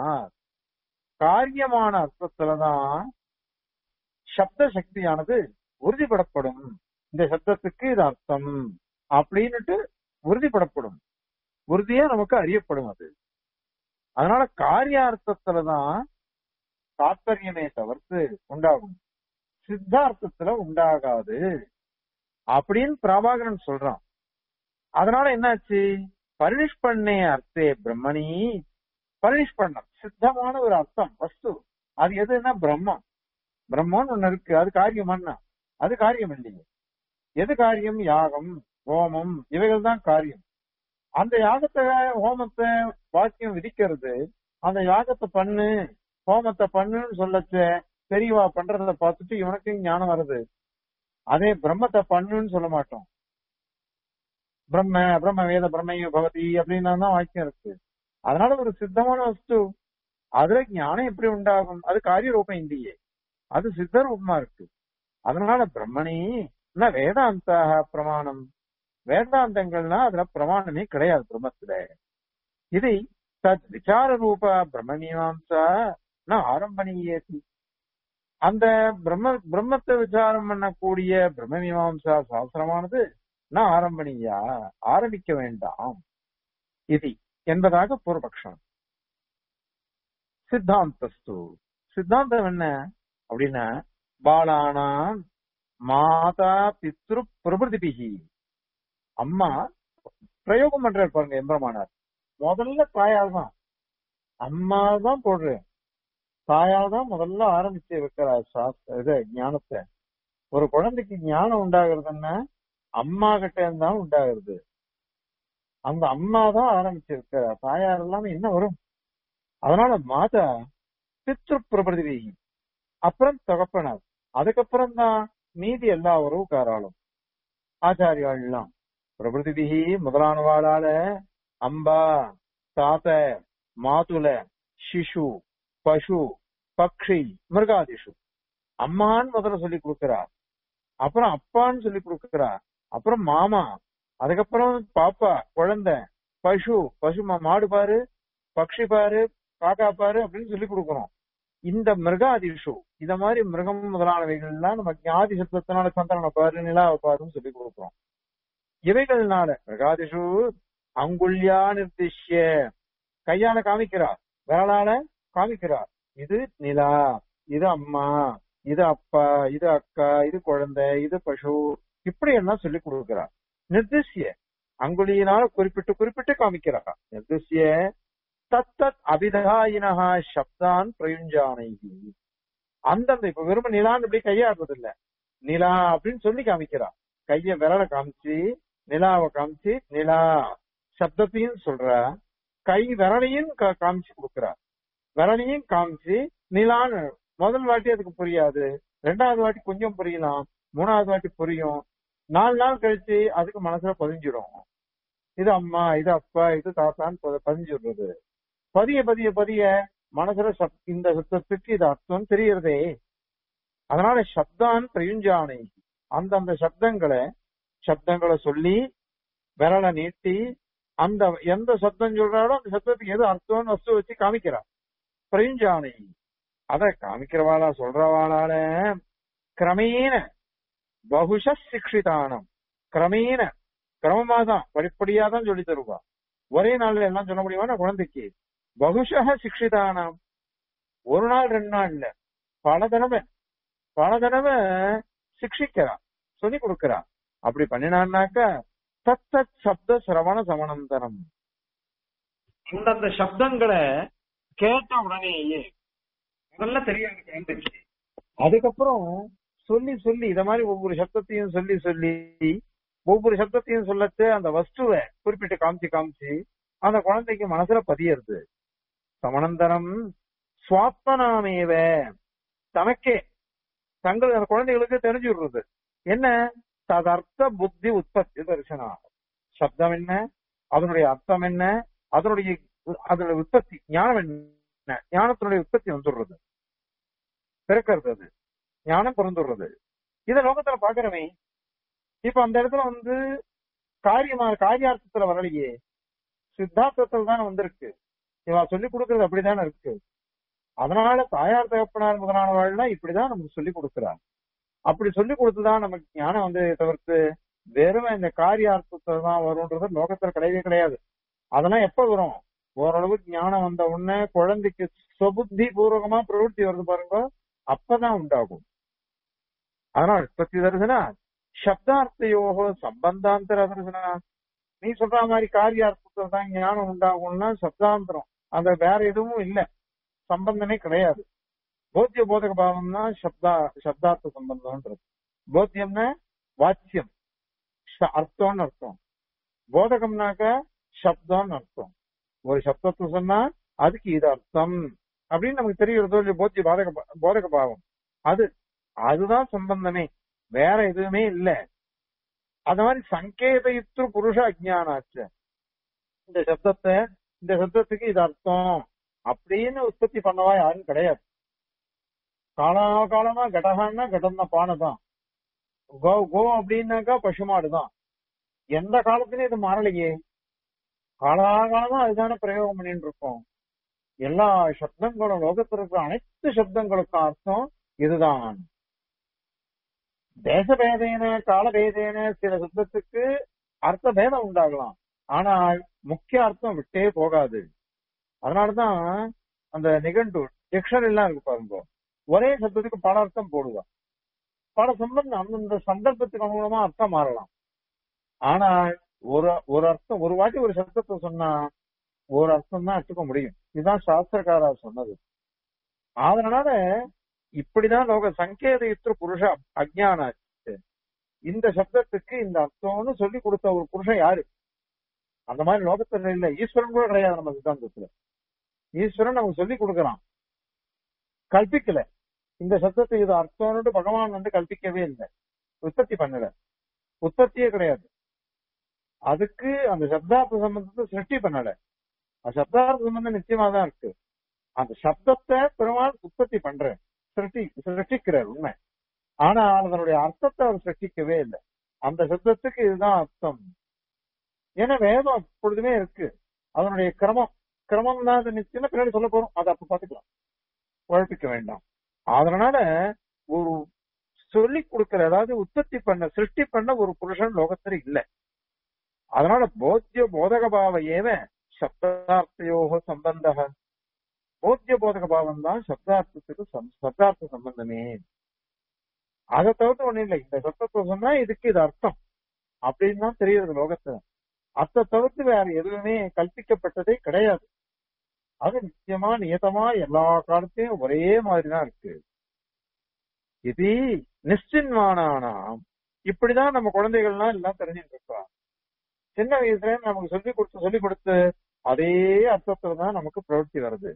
காரியமான அர்த்தத்துலதான் சப்த சக்தியானது உறுதிப்படப்படும் இந்த சப்தத்துக்கு இது அர்த்தம் அப்படின்னுட்டு உறுதிப்படப்படும் உறுதியா நமக்கு அறியப்படும் அது அதனால காரியார்த்தத்துலதான் தாத்பரியமே தவிர்த்து உண்டாகும் சித்தார்த்தத்துல உண்டாகாது அப்படின்னு பிரபாகரன் சொல்றான் அதனால என்னாச்சு பரிணிஷ் பண்ணே அர்த்தே பிரம்மணி பரிணிஷ் பண்ணம் சித்தமான ஒரு அர்த்தம் வஸ்து அது எதுன்னா பிரம்மம் பிரம்மம்னு ஒண்ணு இருக்கு அது காரியம் என்ன அது காரியம் இல்லையே எது காரியம் யாகம் ஹோமம் இவைகள் தான் காரியம் அந்த யாகத்தை ஹோமத்தை வாக்கியம் விதிக்கிறது அந்த யாகத்தை பண்ணு ஹோமத்தை பண்ணுன்னு சொல்லச்ச பெரியவா பண்றத பார்த்துட்டு இவனுக்கு ஞானம் வருது அதே பிரம்மத்தை பண்ணுன்னு சொல்ல மாட்டோம் பிரம்ம பிரம்ம வேத பிரம்மையோ பவதி அப்படின்னு தான் வாக்கியம் இருக்கு அதனால ஒரு சித்தமான வஸ்து அதுல ஞானம் எப்படி உண்டாகும் அது காரிய ரூபம் இல்லையே அது சித்த ரூபமா இருக்கு அதனால பிரம்மணி என்ன வேதாந்த பிரமாணம் வேதாந்தங்கள்னா அதுல பிரமாணமே கிடையாது பிரம்மத்துல இது தத் விசார ரூப பிரம்ம மீமாம்சா நான் ஆரம்பணியேசி அந்த பிரம்ம பிரம்மத்தை விசாரம் பண்ணக்கூடிய பிரம்ம மீமாம்சா சாஸ்திரமானது நான் ஆரம்பணியா ஆரம்பிக்க வேண்டாம் இது என்பதாக பூர்வபக்ஷம் சித்தாந்தஸ்து சித்தாந்தம் என்ன அப்படின்னா பாலானாம் மாதா பித்ரு பிரபுதிபிகி அம்மா பிரயோகம் பண்றாரு பாருங்க எம்பரமானார் முதல்ல தாயால் தான் அம்மா தான் போடுறேன் தாயால் தான் முதல்ல ஆரம்பிச்சு வைக்கிறார் சாஸ்திர இது ஞானத்தை ஒரு குழந்தைக்கு ஞானம் உண்டாகிறதுன்னா அம்மா கிட்ட இருந்தாலும் உண்டாகிறது அந்த அம்மா தான் ஆரம்பிச்சு வைக்கிறார் தாயார் இல்லாம என்ன வரும் அதனால மாதா பித்ரு பிரபதி அப்புறம் தகப்பனார் அதுக்கப்புறம் தான் மீதி எல்லா உறவுக்காராலும் ஆச்சாரியாள் எல்லாம் பிரபதிபிகி முதலானவாளால அம்பா தாத்த மாதுல சிசு பசு பக்ஷி மிருகாதிஷு அம்மான்னு முதல்ல சொல்லி கொடுக்கிறார் அப்புறம் அப்பான்னு சொல்லி கொடுக்கிறார் அப்புறம் மாமா அதுக்கப்புறம் பாப்பா குழந்தை பசு பசு மா- மாடு பாரு பக்ஷி பாரு காக்கா பாரு அப்படின்னு சொல்லி கொடுக்கிறோம் இந்த மிருகாதிஷு இந்த மாதிரி மிருகம் முதலானவைகள்லாம் நம்ம ஞாதி சத்தத்தினால சந்திரனை பாரு நிலாவை பாருன்னு சொல்லி கொடுக்கிறோம் இவைகள்னால மிருகாதிஷு அங்குல்யா நிர்திஷ்ய கையால காமிக்கிறார் விரலால காமிக்கிறார் இது நிலா இது அம்மா இது அப்பா இது அக்கா இது குழந்தை இது பசு இப்படி எல்லாம் சொல்லி கொடுக்கிறார் நிர்திஷ்ய அங்குலியினால குறிப்பிட்டு குறிப்பிட்டு காமிக்கிறார் நிர்திஷ்ய தத்தத் அபிதாயினஹா சப்தான் பிரயுஞ்சானைகி அந்தந்த இப்ப வெறும் நிலான்னு இப்படி கையாடுறது இல்ல நிலா அப்படின்னு சொல்லி காமிக்கிறா கைய விரல காமிச்சு நிலாவை காமிச்சு நிலா சப்தத்தையும் சொல்ற கை விரலையும் கா- காமிச்சு கொடுக்குறா விரலையும் காமிச்சு நிலான்னு முதல் வாட்டி அதுக்கு புரியாது ரெண்டாவது வாட்டி கொஞ்சம் புரியலாம் மூணாவது வாட்டி புரியும் நாலு நாள் கழிச்சு அதுக்கு மனசுல பதிஞ்சிடும் இது அம்மா இது அப்பா இது தாத்தான்னு பதி- பதிஞ்சிடுறது பதிய பதிய பதிய மனசுல சப்- இந்த சப்தத்துக்கு இது அர்த்தம் தெரியறதே அதனால சப்தான் பிரயுஞ்சானை அந்தந்த சப்தங்களை சப்தங்களை சொல்லி விரலை நீட்டி அந்த எந்த சப்தம் சொல்றாரோ அந்த சப்தத்துக்கு எது அர்த்தம்னு வஸ்து வச்சு காமிக்கிறா பிரயுஞ்சானை அத காமிக்கிறவாளா சொல்றவாளால கிரமேண பகுஷ சிக்ஷிதானம் கிரமேண கிரமமா தான் படிப்படியா தான் சொல்லி தருவா ஒரே நாள்ல எல்லாம் சொல்ல முடியுமா குழந்தைக்கு பகுஷக சிக்ஷிதானாம் ஒரு நாள் ரெண்டு நாள் இல்ல பல தடவை பல தடவை சிக்ஷிக்கிறா சொல்லி கொடுக்கிறா அப்படி பண்ணினான்னாக்க தத்தத் சப்த சிரவண சமனந்தரம் அந்தந்த சப்தங்களை கேட்ட உடனேயே முதல்ல தெரியாது குழந்தைக்கு அதுக்கப்புறம் சொல்லி சொல்லி இத மாதிரி ஒவ்வொரு சப்தத்தையும் சொல்லி சொல்லி ஒவ்வொரு சப்தத்தையும் சொல்லச்சு அந்த வஸ்துவை குறிப்பிட்டு காமிச்சு காமிச்சு அந்த குழந்தைக்கு மனசுல பதியறது சமனந்தரம் சுவாத்மனாமேவ தனக்கே தங்கள் அந்த குழந்தைகளுக்கு தெரிஞ்சு விடுறது என்ன ததர்த்த புத்தி உற்பத்தி தரிசனம் சப்தம் என்ன அதனுடைய அர்த்தம் என்ன அதனுடைய அதனுடைய உற்பத்தி ஞானம் என்ன ஞானத்தினுடைய உற்பத்தி வந்துடுறது பிறக்கிறது அது ஞானம் பிறந்துடுறது இத லோகத்துல பாக்குறவே இப்ப அந்த இடத்துல வந்து காரியமா காரியார்த்தத்துல வரலையே சித்தாந்தத்துல தானே வந்திருக்கு இவா சொல்லி கொடுக்கறது அப்படித்தானே இருக்கு அதனால தாயார் தகப்பனார் முதலானவாள்னா இப்படிதான் நமக்கு சொல்லி கொடுக்கிறார் அப்படி சொல்லி கொடுத்துதான் நமக்கு ஞானம் வந்து தவிர்த்து வெறும் இந்த காரியார்த்தத்துல தான் வரும்ன்றது லோகத்துல கிடையவே கிடையாது அதெல்லாம் எப்ப வரும் ஓரளவுக்கு ஞானம் வந்த உடனே குழந்தைக்கு சொபுத்தி பூர்வகமா பிரவೃತ್ತಿ வருது பாருங்க அப்பதான் உண்டாகும் அதனால உற்பத்தி தரிசனா சப்தார்த்தையோகோ சம்பந்தாந்தர தரிசனா நீ சொல்ற மாதிரி காரியார்த்தத்துல தான் ஞானம் உண்டாகும்னா சப்தாந்தரம் அந்த வேற எதுவும் இல்ல சம்பந்தமே கிடையாது போத்திய போதக பாவம்னா சப்தா சப்தார்த்த சம்பந்தம்ன்றது போத்தியம்னா வாச்சியம் ச- அர்த்தம்னு அர்த்தம் போதகம்னாக்க சப்தம்னு அர்த்தம் ஒரு சப்தத்தை சொன்னா அதுக்கு இது அர்த்தம் அப்படின்னு நமக்கு தெரிகிறதோ இல்லையோ போத்திய பாதக பா- போதக பாவம் அது அதுதான் சம்பந்தமே வேற எதுவுமே இல்ல அது மாதிரி சங்கேதயுற்று புருஷ அஜ்ஞானாச்சு இந்த சப்தத்தை இந்த சப்தத்துக்கு இது அர்த்தம் அப்படின்னு உற்பத்தி பண்ணவா யாரும் கிடையாது காலாகாலமா கடகான்னா கடந்த பானை தான் கோ கோ அப்படின்னாக்கா பசுமாடு தான் எந்த காலத்திலயும் இது மாறலையே காலாகாலமா அதுதானே பிரயோகம் பண்ணிட்டு இருக்கோம் எல்லா சப்தங்களும் லோகத்தில் இருக்கிற அனைத்து சப்தங்களுக்கும் அர்த்தம் இதுதான் தேசபேதேன காலபேதேன சில சப்தத்துக்கு அர்த்த பேதம் உண்டாகலாம் ஆனால் முக்கிய அர்த்தம் விட்டே போகாது அதனாலதான் அந்த நிகண்டு டிக்ஷனரி எல்லாம் இருக்கு பாருங்க ஒரே சப்தத்துக்கு பல அர்த்தம் போடுவா பல சம்பந்தம் அந்தந்த சந்தர்ப்பத்துக்கு அனுகுணமா அர்த்தம் மாறலாம் ஆனால் ஒரு ஒரு அர்த்தம் ஒரு வாட்டி ஒரு சப்தத்தை சொன்னா ஒரு அர்த்தம் தான் எடுத்துக்க முடியும் இதுதான் சாஸ்திரக்காரர் சொன்னது அதனால இப்படிதான் லோக சங்கேதயுற்ற புருஷ அஜ்ஞான இந்த சப்தத்துக்கு இந்த அர்த்தம்னு சொல்லி கொடுத்த ஒரு புருஷன் யாரு அந்த மாதிரி லோகத்துல இல்ல ஈஸ்வரன் கூட கிடையாது நம்ம சித்தாந்தத்துல ஈஸ்வரன் நமக்கு சொல்லி கொடுக்கறான் கல்பிக்கல இந்த சப்தத்துக்கு இது அர்த்தம்னு பகவான் வந்து கல்பிக்கவே இல்லை உற்பத்தி பண்ணல உற்பத்தியே கிடையாது அதுக்கு அந்த சப்தார்த்த சம்பந்தத்தை சிருஷ்டி பண்ணல அந்த சப்தார்த்த சம்பந்தம் நிச்சயமா தான் இருக்கு அந்த சப்தத்தை பெருமாள் உற்பத்தி பண்ற சிருஷ்டி சிருஷ்டிக்கிறார் உண்மை ஆனா அதனுடைய அர்த்தத்தை அவர் சிருஷ்டிக்கவே இல்லை அந்த சப்தத்துக்கு இதுதான் அர்த்தம் ஏன்னா வேதம் எப்பொழுதுமே இருக்கு அதனுடைய கிரமம் கிரமம் தான் அது நிச்சயம் பின்னாடி சொல்ல போறோம் அதை அப்ப பாத்துக்கலாம் குழப்பிக்க வேண்டாம் அதனால ஒரு சொல்லி கொடுக்கிற அதாவது உற்பத்தி பண்ண சிருஷ்டி பண்ண ஒரு புருஷன் லோகத்துல இல்லை அதனால போத்திய போதக பாவ ஏவ சப்தார்த்தையோக சம்பந்த போத்திய போதக பாவம் தான் சப்தார்த்தத்துக்கு சப்தார்த்த சம்பந்தமே அதை தவிர்த்து ஒண்ணும் இல்லை இந்த சப்தத்தை சொன்னா இதுக்கு இது அர்த்தம் அப்படின்னு தான் தெரியுது லோகத்துல அதை தவிர்த்து வேற எதுவுமே கல்பிக்கப்பட்டதே கிடையாது அது நிச்சயமா நியதமா எல்லா காலத்தையும் ஒரே மாதிரிதான் இருக்கு இது நிச்சின்மானானாம் இப்படிதான் நம்ம குழந்தைகள்லாம் எல்லாம் தெரிஞ்சுட்டு இருக்கோம் சின்ன வயசுல நமக்கு சொல்லி கொடுத்து சொல்லி கொடுத்து அதே அர்த்தத்துல தான் நமக்கு பிரவൃத்தி வருது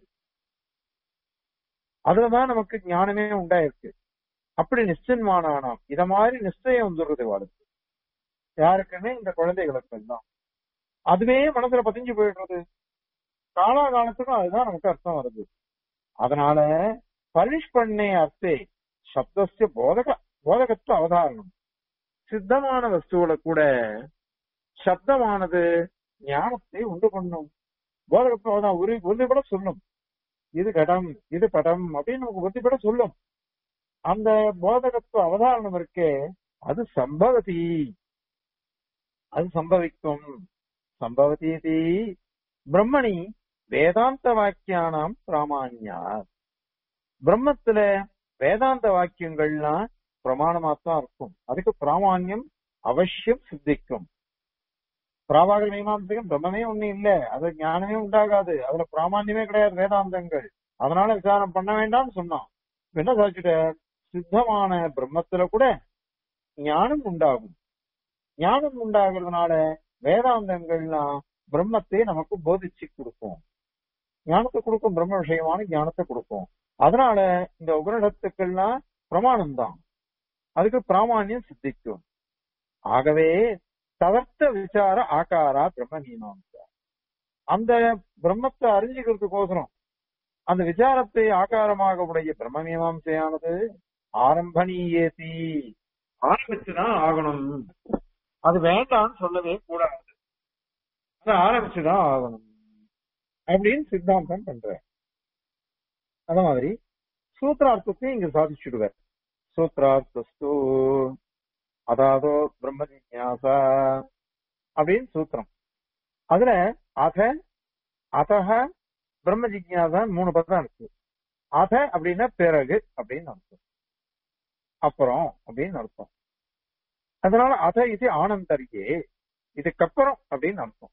அதுலதான் நமக்கு ஞானமே உண்டாயிருக்கு அப்படி நிச்சயமானானாம் இத மாதிரி நிச்சயம் வந்துடுறது வாழ்க்கை யாருக்குமே இந்த குழந்தைகளுக்கு எல்லாம் அதுவே மனசுல பதிஞ்சு போயிடுறது காலாகாலத்துக்கும் அதுதான் நமக்கு அர்த்தம் வருது அதனால பரிஷ் பண்ணே அர்த்தே சப்தஸ்ய போதக போதகத்துவ அவதாரணம் சித்தமான வஸ்துவில கூட சப்தமானது ஞானத்தை உண்டு பண்ணும் போதகத்துவ அவதாரம் உறுதி உறுதிப்பட சொல்லும் இது கடம் இது படம் அப்படின்னு நமக்கு உறுதிப்பட சொல்லும் அந்த போதகத்துவ அவதாரணம் இருக்கே அது சம்பவதி அது சம்பவிக்கும் சம்பவதி பிரம்மணி வேதாந்த வாக்கியானாம் பிராமான்யா பிரம்மத்துல வேதாந்த வாக்கியங்கள்லாம் பிரமாணமா தான் இருக்கும் அதுக்கு பிராமான்யம் அவசியம் சித்திக்கும் பிராபாகர மீமாம்சகம் பிரம்மமே ஒண்ணு இல்ல அது ஞானமே உண்டாகாது அதுல பிராமான்யமே கிடையாது வேதாந்தங்கள் அதனால விசாரம் பண்ண வேண்டாம்னு சொன்னான் என்ன சாதிச்சுட்ட சித்தமான பிரம்மத்துல கூட ஞானம் உண்டாகும் ஞானம் உண்டாகிறதுனால வேதாந்தங்கள்லாம் பிரம்மத்தை நமக்கு போதிச்சு கொடுக்கும் ஞானத்தை கொடுக்கும் பிரம்ம விஷயமான ஞானத்தை கொடுக்கும் அதனால இந்த உபனிடத்துக்கள்லாம் பிரமாணம் தான் அதுக்கு பிராமான்யம் சித்திக்கும் ஆகவே தவர்த்த விசார ஆகாரா பிரம்ம மீமாம்சா அந்த பிரம்மத்தை அறிஞ்சுக்கிறதுக்கோசரம் அந்த விசாரத்தை ஆகாரமாக உடைய பிரம்ம மீமாம்சையானது ஆரம்பணீயேதி ஆரம்பிச்சுதான் ஆகணும் அது வேண்டாம்னு சொல்லவே கூடாது அது ஆரம்பிச்சுதான் ஆகணும் அப்படின்னு சித்தாந்தம் பண்ற அத மாதிரி சூத்திரார்த்தத்தையும் இங்க சாதிச்சுடுவார் சூத்ரார்த்தஸ்து அதாவது பிரம்ம ஜிக்யாசா அப்படின்னு சூத்திரம் அதுல அத அதக பிரம்ம ஜிக்யாசா மூணு பதம் இருக்கு அத அப்படின்னா பிறகு அப்படின்னு அர்த்தம் அப்புறம் அப்படின்னு அர்த்தம் அதனால அத இது ஆனந்தரியே இதுக்கப்புறம் அப்படின்னு அர்த்தம்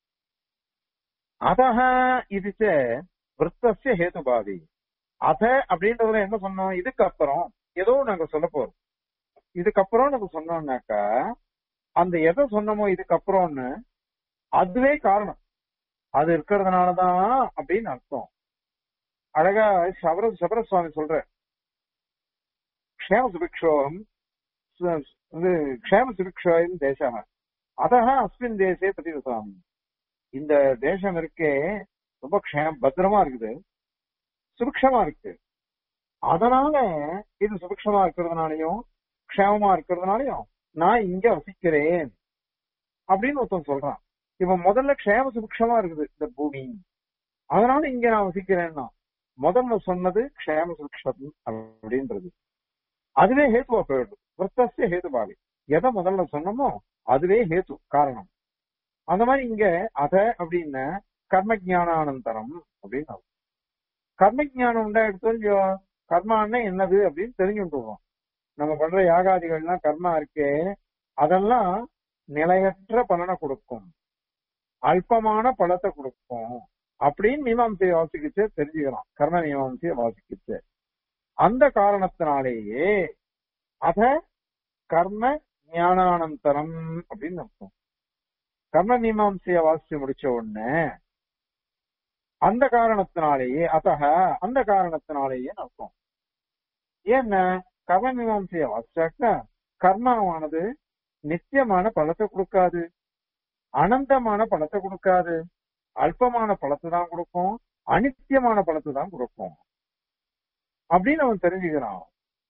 அதக இது விற்பசிய ஹேதுபாவி அத அப்படின்றதுல என்ன சொன்னோம் இதுக்கப்புறம் ஏதோ நாங்க சொல்ல போறோம் இதுக்கப்புறம் நம்ம சொன்னோம்னாக்கா அந்த எதை சொன்னமோ இதுக்கப்புறம்னு அதுவே காரணம் அது இருக்கிறதுனாலதான் அப்படின்னு அர்த்தம் அழகா சபர சபரசுவாமி சொல்ற க்ஷேம சுபிக்ஷோகம் சு- இது க்ஷேம சுபிக்ஷோயம் தேசம் அதக அஸ்மின் தேசே பதிவிசாமி இந்த தேசம் இருக்கே ரொம்ப க்ஷேம பத்திரமா இருக்குது சுபிக்ஷமா இருக்கு அதனால இது சுபிக்ஷமா இருக்கிறதுனாலயும் க்ஷேமமா இருக்கிறதுனாலயும் நான் இங்க வசிக்கிறேன் அப்படின்னு ஒருத்தன் சொல்றான் இவன் முதல்ல க்ஷேம சுபிக்ஷமா இருக்குது இந்த பூமி அதனால இங்க நான் வசிக்கிறேன்னா முதல்ல சொன்னது க்ஷேம சுபிக்ஷம் அப்படின்றது அதுவே ஹேத்துவா போயிடுது விரத்தசிய ஹேதுபாவி எதை முதல்ல சொன்னோமோ அதுவே ஹேத்து காரணம் அந்த மாதிரி இங்க அத அப்படின்னு கர்ம ஜானானந்தரம் அப்படின்னு அர்த்தம். கர்ம ஜானம் உண்டா எடுத்தோம் இல்லையோ கர்மான்னா என்னது அப்படின்னு தெரிஞ்சுட்டுருவோம் நம்ம பண்ற யாகாதிகள்லாம் கர்மா இருக்கே அதெல்லாம் நிலையற்ற பலனை கொடுக்கும் அல்பமான பலத்தை கொடுக்கும் அப்படின்னு மீமாம்சையை வாசிக்கிச்சு தெரிஞ்சுக்கலாம் கர்ம மீமாம்சையை வாசிக்கிச்சு அந்த காரணத்தினாலேயே அத கர்ம ஞானானந்தரம் அப்படின்னு அர்த்தம் கர்ம மீமாம்சைய வாசிச்சு முடிச்ச உடனே அந்த காரணத்தினாலேயே அத்தக அந்த காரணத்தினாலேயே அர்த்தம் ஏன்னா கர்ம மீமாம்சைய வாசிச்சாக்க கர்மாவானது நித்தியமான பலத்தை கொடுக்காது அனந்தமான பலத்தை கொடுக்காது அல்பமான பலத்தை தான் கொடுக்கும் அனித்தியமான பலத்தை தான் கொடுக்கும் அப்படின்னு அவன் தெரிஞ்சுக்கிறான்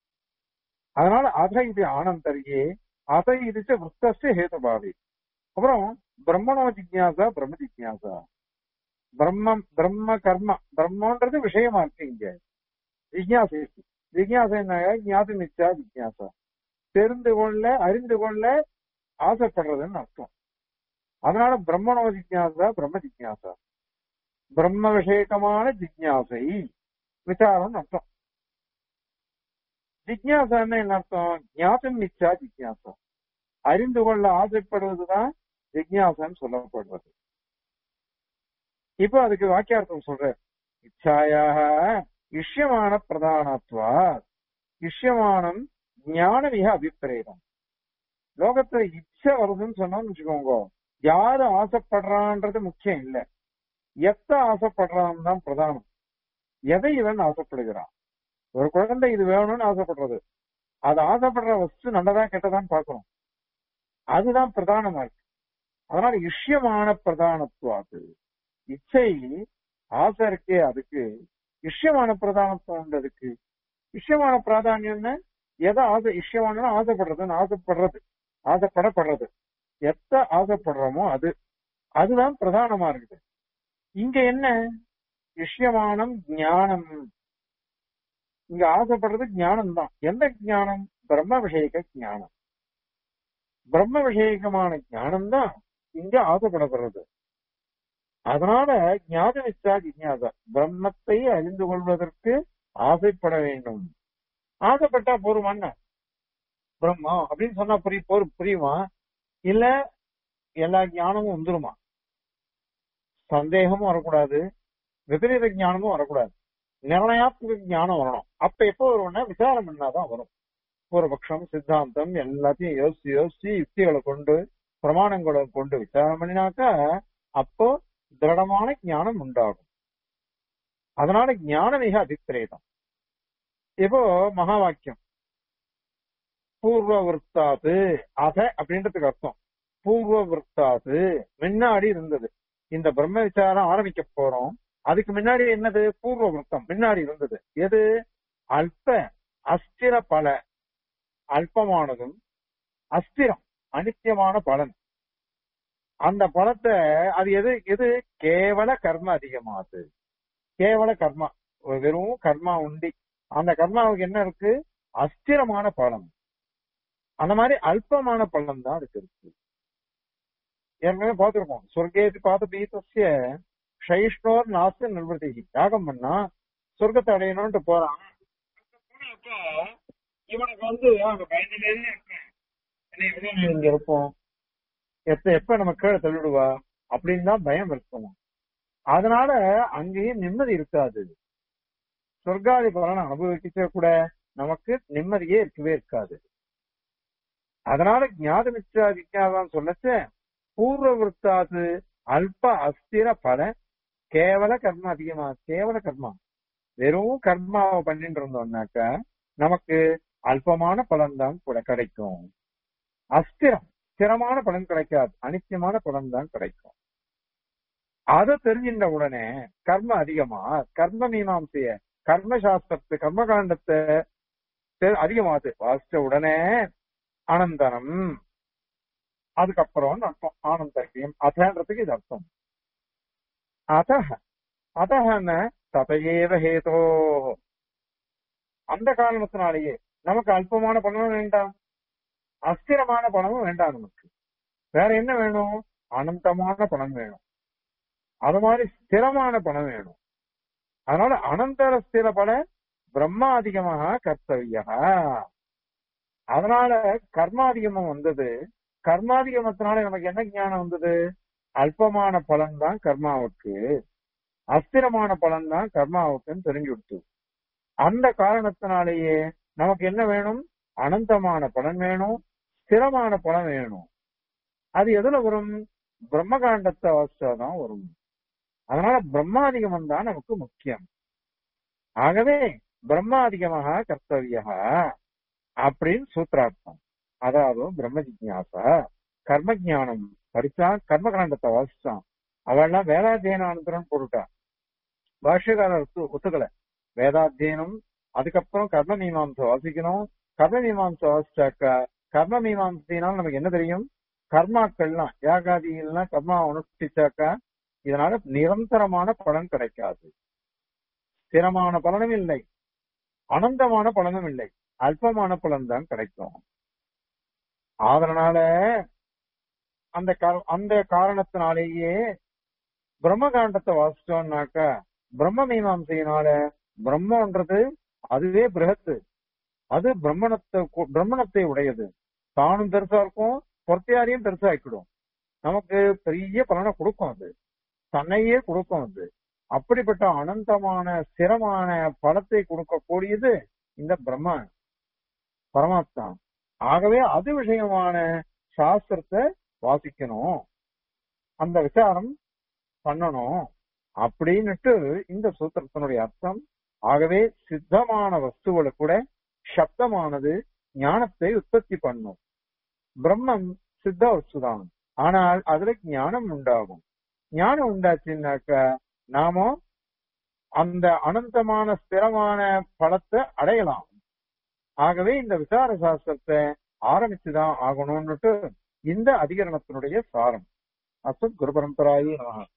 அதனால அத இது ஆனந்தரியே அத இதுச்ச விருத்தஸ்ய ஹேதுபாவி அப்புறம் பிரம்மணோ ஜிக்யாசா பிரம்ம ஜிக்யாசா பிரம்மம் பிரம்ம கர்மா பிரம்மன்றது விஷயமா இருக்கு இங்க ஜிக்யாசை ஜிக்யாசை என்ன ஞாபகம் நிச்சா ஜிக்யாசா தெரிந்து கொள்ள அறிந்து கொள்ள ஆசைப்படுறதுன்னு அர்த்தம் அதனால பிரம்மணோ ஜிக்யாசா பிரம்ம ஜிக்யாசா பிரம்ம விஷயகமான ஜிக்யாசை விசாரம் அர்த்தம் ஜிக்யாசான்னு என்ன அர்த்தம் ஞாபகம் நிச்சா ஜிக்யாசா அறிந்து கொள்ள ஆசைப்படுவதுதான் ஜிக்யாசன்னு சொல்லப்படுறது இப்போ அதுக்கு வாக்கியார்த்தம் சொல்ற இச்சாயாக இஷ்யமான பிரதானத்துவா இஷ்யமானம் ஞானமிக அபிப்பிரேதம் லோகத்துல இச்சை வருதுன்னு சொன்னோம்னு வச்சுக்கோங்க யாரு ஆசைப்படுறான்றது முக்கியம் இல்ல எத்த ஆசைப்படுறான் தான் பிரதானம் எதை இவன் ஆசைப்படுகிறான் ஒரு குழந்தை இது வேணும்னு ஆசைப்படுறது அது ஆசைப்படுற வஸ்து நல்லதா கெட்டதான்னு பார்க்கணும் அதுதான் பிரதானமா இருக்கு அதனால இஷ்யமான பிரதானத்துவாது இச்சை ஆசை இருக்கே அதுக்கு இஷ்யமான பிரதானத்துவம் உண்டு அதுக்கு இஷ்யமான பிராதானியம்னு எதை ஆசை இஷ்யமான ஆசைப்படுறதுன்னு ஆசைப்படுறது ஆசைப்படப்படுறது எத்த ஆசைப்படுறோமோ அது அதுதான் பிரதானமா இருக்குது இங்க என்ன இஷ்யமானம் ஞானம் இங்க ஆசைப்படுறது ஞானம் தான் எந்த ஞானம் பிரம்ம விஷயக ஞானம் பிரம்ம விஷயகமான ஞானம் தான் இங்க ஆசைப்படப்படுறது அதனால ஞான நிச்சா ஜிஞ்ஞாசா பிரம்மத்தை அறிந்து கொள்வதற்கு ஆசைப்பட வேண்டும் ஆசைப்பட்டா போருமான்னு பிரம்மா அப்படின்னு சொன்னா புரிய போர் புரியுமா இல்ல எல்லா ஞானமும் வந்துருமா சந்தேகமும் வரக்கூடாது விபரீத ஞானமும் வரக்கூடாது நிர்ணயாத்மக ஞானம் வரணும் அப்ப எப்போ வரும்னா விசாரம் பண்ணாதான் வரும் பூர்வபக்ஷம் சித்தாந்தம் எல்லாத்தையும் யோசிச்சு யோசிச்சு யுக்திகளை கொண்டு பிரமாணங்களை கொண்டு விசாரம் பண்ணினாக்கா அப்போ திருடமான ஞானம் உண்டாகும் அதனால ஞான மிக அபிப்பிரேதம் இப்போ மகா வாக்கியம் பூர்வ விற்த்தாது அத அப்படின்றதுக்கு அர்த்தம் பூர்வ விற்த்தாது முன்னாடி இருந்தது இந்த பிரம்ம விசாரம் ஆரம்பிக்க போறோம் அதுக்கு முன்னாடி என்னது பூர்வ விருத்தம் முன்னாடி இருந்தது எது அல்ப அஸ்திர பல அல்பமானதும் அஸ்திரம் அனித்தியமான பலன் அந்த பலத்தை அது எது எது கேவல கர்ம அதிகமாது கேவல கர்மா ஒரு வெறும் கர்மா உண்டி அந்த கர்மாவுக்கு என்ன இருக்கு அஸ்திரமான பலம் அந்த மாதிரி அல்பமான பலம் தான் அதுக்கு இருக்கு ஏற்கனவே பார்த்திருக்கோம் சொர்க்கேதி பார்த்த பீத்தசிய ஷைஷ்ணோர் நாஸ்தி நிர்வர்த்தி யாகம் பண்ணா சொர்க்கத்தை அடையணும்ட்டு போறான் போனப்போ இவனுக்கு வந்து அவங்க பயந்துட்டே இருக்கேன் என்ன எவ்வளவு இங்க இருப்போம் எப்ப எப்ப நம்ம கீழே தள்ளிடுவா அப்படின்னு தான் பயம் இருக்கும் அதனால அங்கேயும் நிம்மதி இருக்காது சொர்க்காதி பலனை அனுபவிக்க கூட நமக்கு நிம்மதியே இருக்கவே இருக்காது அதனால ஞாத மிச்சா விஞ்ஞாதான் சொல்லச்ச பூர்வ விற்த்தாது அல்ப அஸ்திர பல கேவல கர்மா அதிகமா கேவல கர்மா வெறும் கர்மாவை பண்ணிட்டு இருந்தோம்னாக்க நமக்கு அல்பமான பலன் தான் கூட கிடைக்கும் அஸ்திரம் ஸ்திரமான பலன் கிடைக்காது அனித்தியமான பலன் தான் கிடைக்கும் அதை தெரிஞ்சின்ற உடனே கர்ம அதிகமா கர்ம மீமாம்சைய கர்ம சாஸ்திரத்து கர்மகாண்டத்தை தெ- அதிகமாது வாசிச்ச உடனே அனந்தரம் அதுக்கப்புறம் அர்த்தம் ஆனந்தரியம் அதன்றதுக்கு இது அர்த்தம் அத அதன ததையேவ ஹேதோ அந்த காரணத்தினாலேயே நமக்கு அல்பமான பணமும் வேண்டாம் அஸ்திரமான பணமும் வேண்டாம் நமக்கு வேற என்ன வேணும் அனந்தமான பணம் வேணும் அது மாதிரி ஸ்திரமான பணம் வேணும் அதனால அனந்தர ஸ்திர பல பிரம்மாதிகமாக கர்த்தவியா அதனால கர்மாதிகமம் வந்தது கர்மாதிகமத்தினால நமக்கு என்ன ஞானம் வந்தது அல்பமான பலன் தான் கர்மாவுக்கு அஸ்திரமான பலன் தான் கர்மாவுக்குன்னு தெரிஞ்சு விட்டு அந்த காரணத்தினாலேயே நமக்கு என்ன வேணும் அனந்தமான பலன் வேணும் ஸ்திரமான பலன் வேணும் அது எதுல வரும் பிரம்மகாண்டத்தை அவஸ்தான் வரும் அதனால பிரம்மாதிகமம் தான் நமக்கு முக்கியம் ஆகவே பிரம்மாதிகமாக கர்த்தவியா அப்படின்னு சூத்திரார்த்தம் அதாவது பிரம்ம ஜிக்யாசா கர்ம ஜானம் படிச்சா கர்மகாண்டத்தை வாசிச்சான் அவெல்லாம் வேதாத்தியனம் போட்டுட்டா பாஷ்யக்காரர் ஒத்து- ஒத்துக்கல வேதாத்தியனம் அதுக்கப்புறம் கர்ம மீமாம்சை வாசிக்கணும் கர்ம மீமாம்சை வாசிச்சாக்கா கர்ம மீமாம்சையினால் நமக்கு என்ன தெரியும் கர்மாக்கள்லாம் யாகாதிகள்லாம் கர்மா அனுஷ்டிச்சாக்கா இதனால நிரந்தரமான பலன் கிடைக்காது ஸ்திரமான பலனும் இல்லை அனந்தமான பலனும் இல்லை அல்பமான பலன் தான் கிடைக்கும் அதனால அந்த கா- அந்த காரணத்தினாலேயே பிரம்மகாண்டத்தை வாசிச்சோம்னாக்கா பிரம்ம மீமாம்சையினால பிரம்மன்றது அதுவே பிருகத்து அது பிரம்மணத்தை கு- பிரம்மணத்தை உடையது தானும் பெருசா இருக்கும் பொறுத்தையாரையும் பெருசா ஆக்கிடும் நமக்கு பெரிய பலனை கொடுக்கும் அது தன்னையே கொடுக்கும் அது அப்படிப்பட்ட அனந்தமான ஸ்திரமான பலத்தை கொடுக்கக்கூடியது இந்த பிரம்ம பரமாத்மா ஆகவே அது விஷயமான சாஸ்திரத்தை வாசிக்கணும் அந்த விசாரம் பண்ணணும் அப்படின்னுட்டு இந்த சூத்திரத்தினுடைய அர்த்தம் ஆகவே சித்தமான வஸ்துகளை கூட சப்தமானது ஞானத்தை உற்பத்தி பண்ணும் பிரம்மம் சித்த வஸ்துதான் ஆனால் அதுல ஞானம் உண்டாகும் ஞானம் உண்டாச்சுன்னாக்க நாம அந்த அனந்தமான ஸ்திரமான பலத்தை அடையலாம் ஆகவே இந்த விசார சாஸ்திரத்தை ஆரம்பிச்சுதான் ஆகணும்னுட்டு இந்த அதிகரணத்தினுடைய சாரம் அசத் குரு பரம்பராயி நமः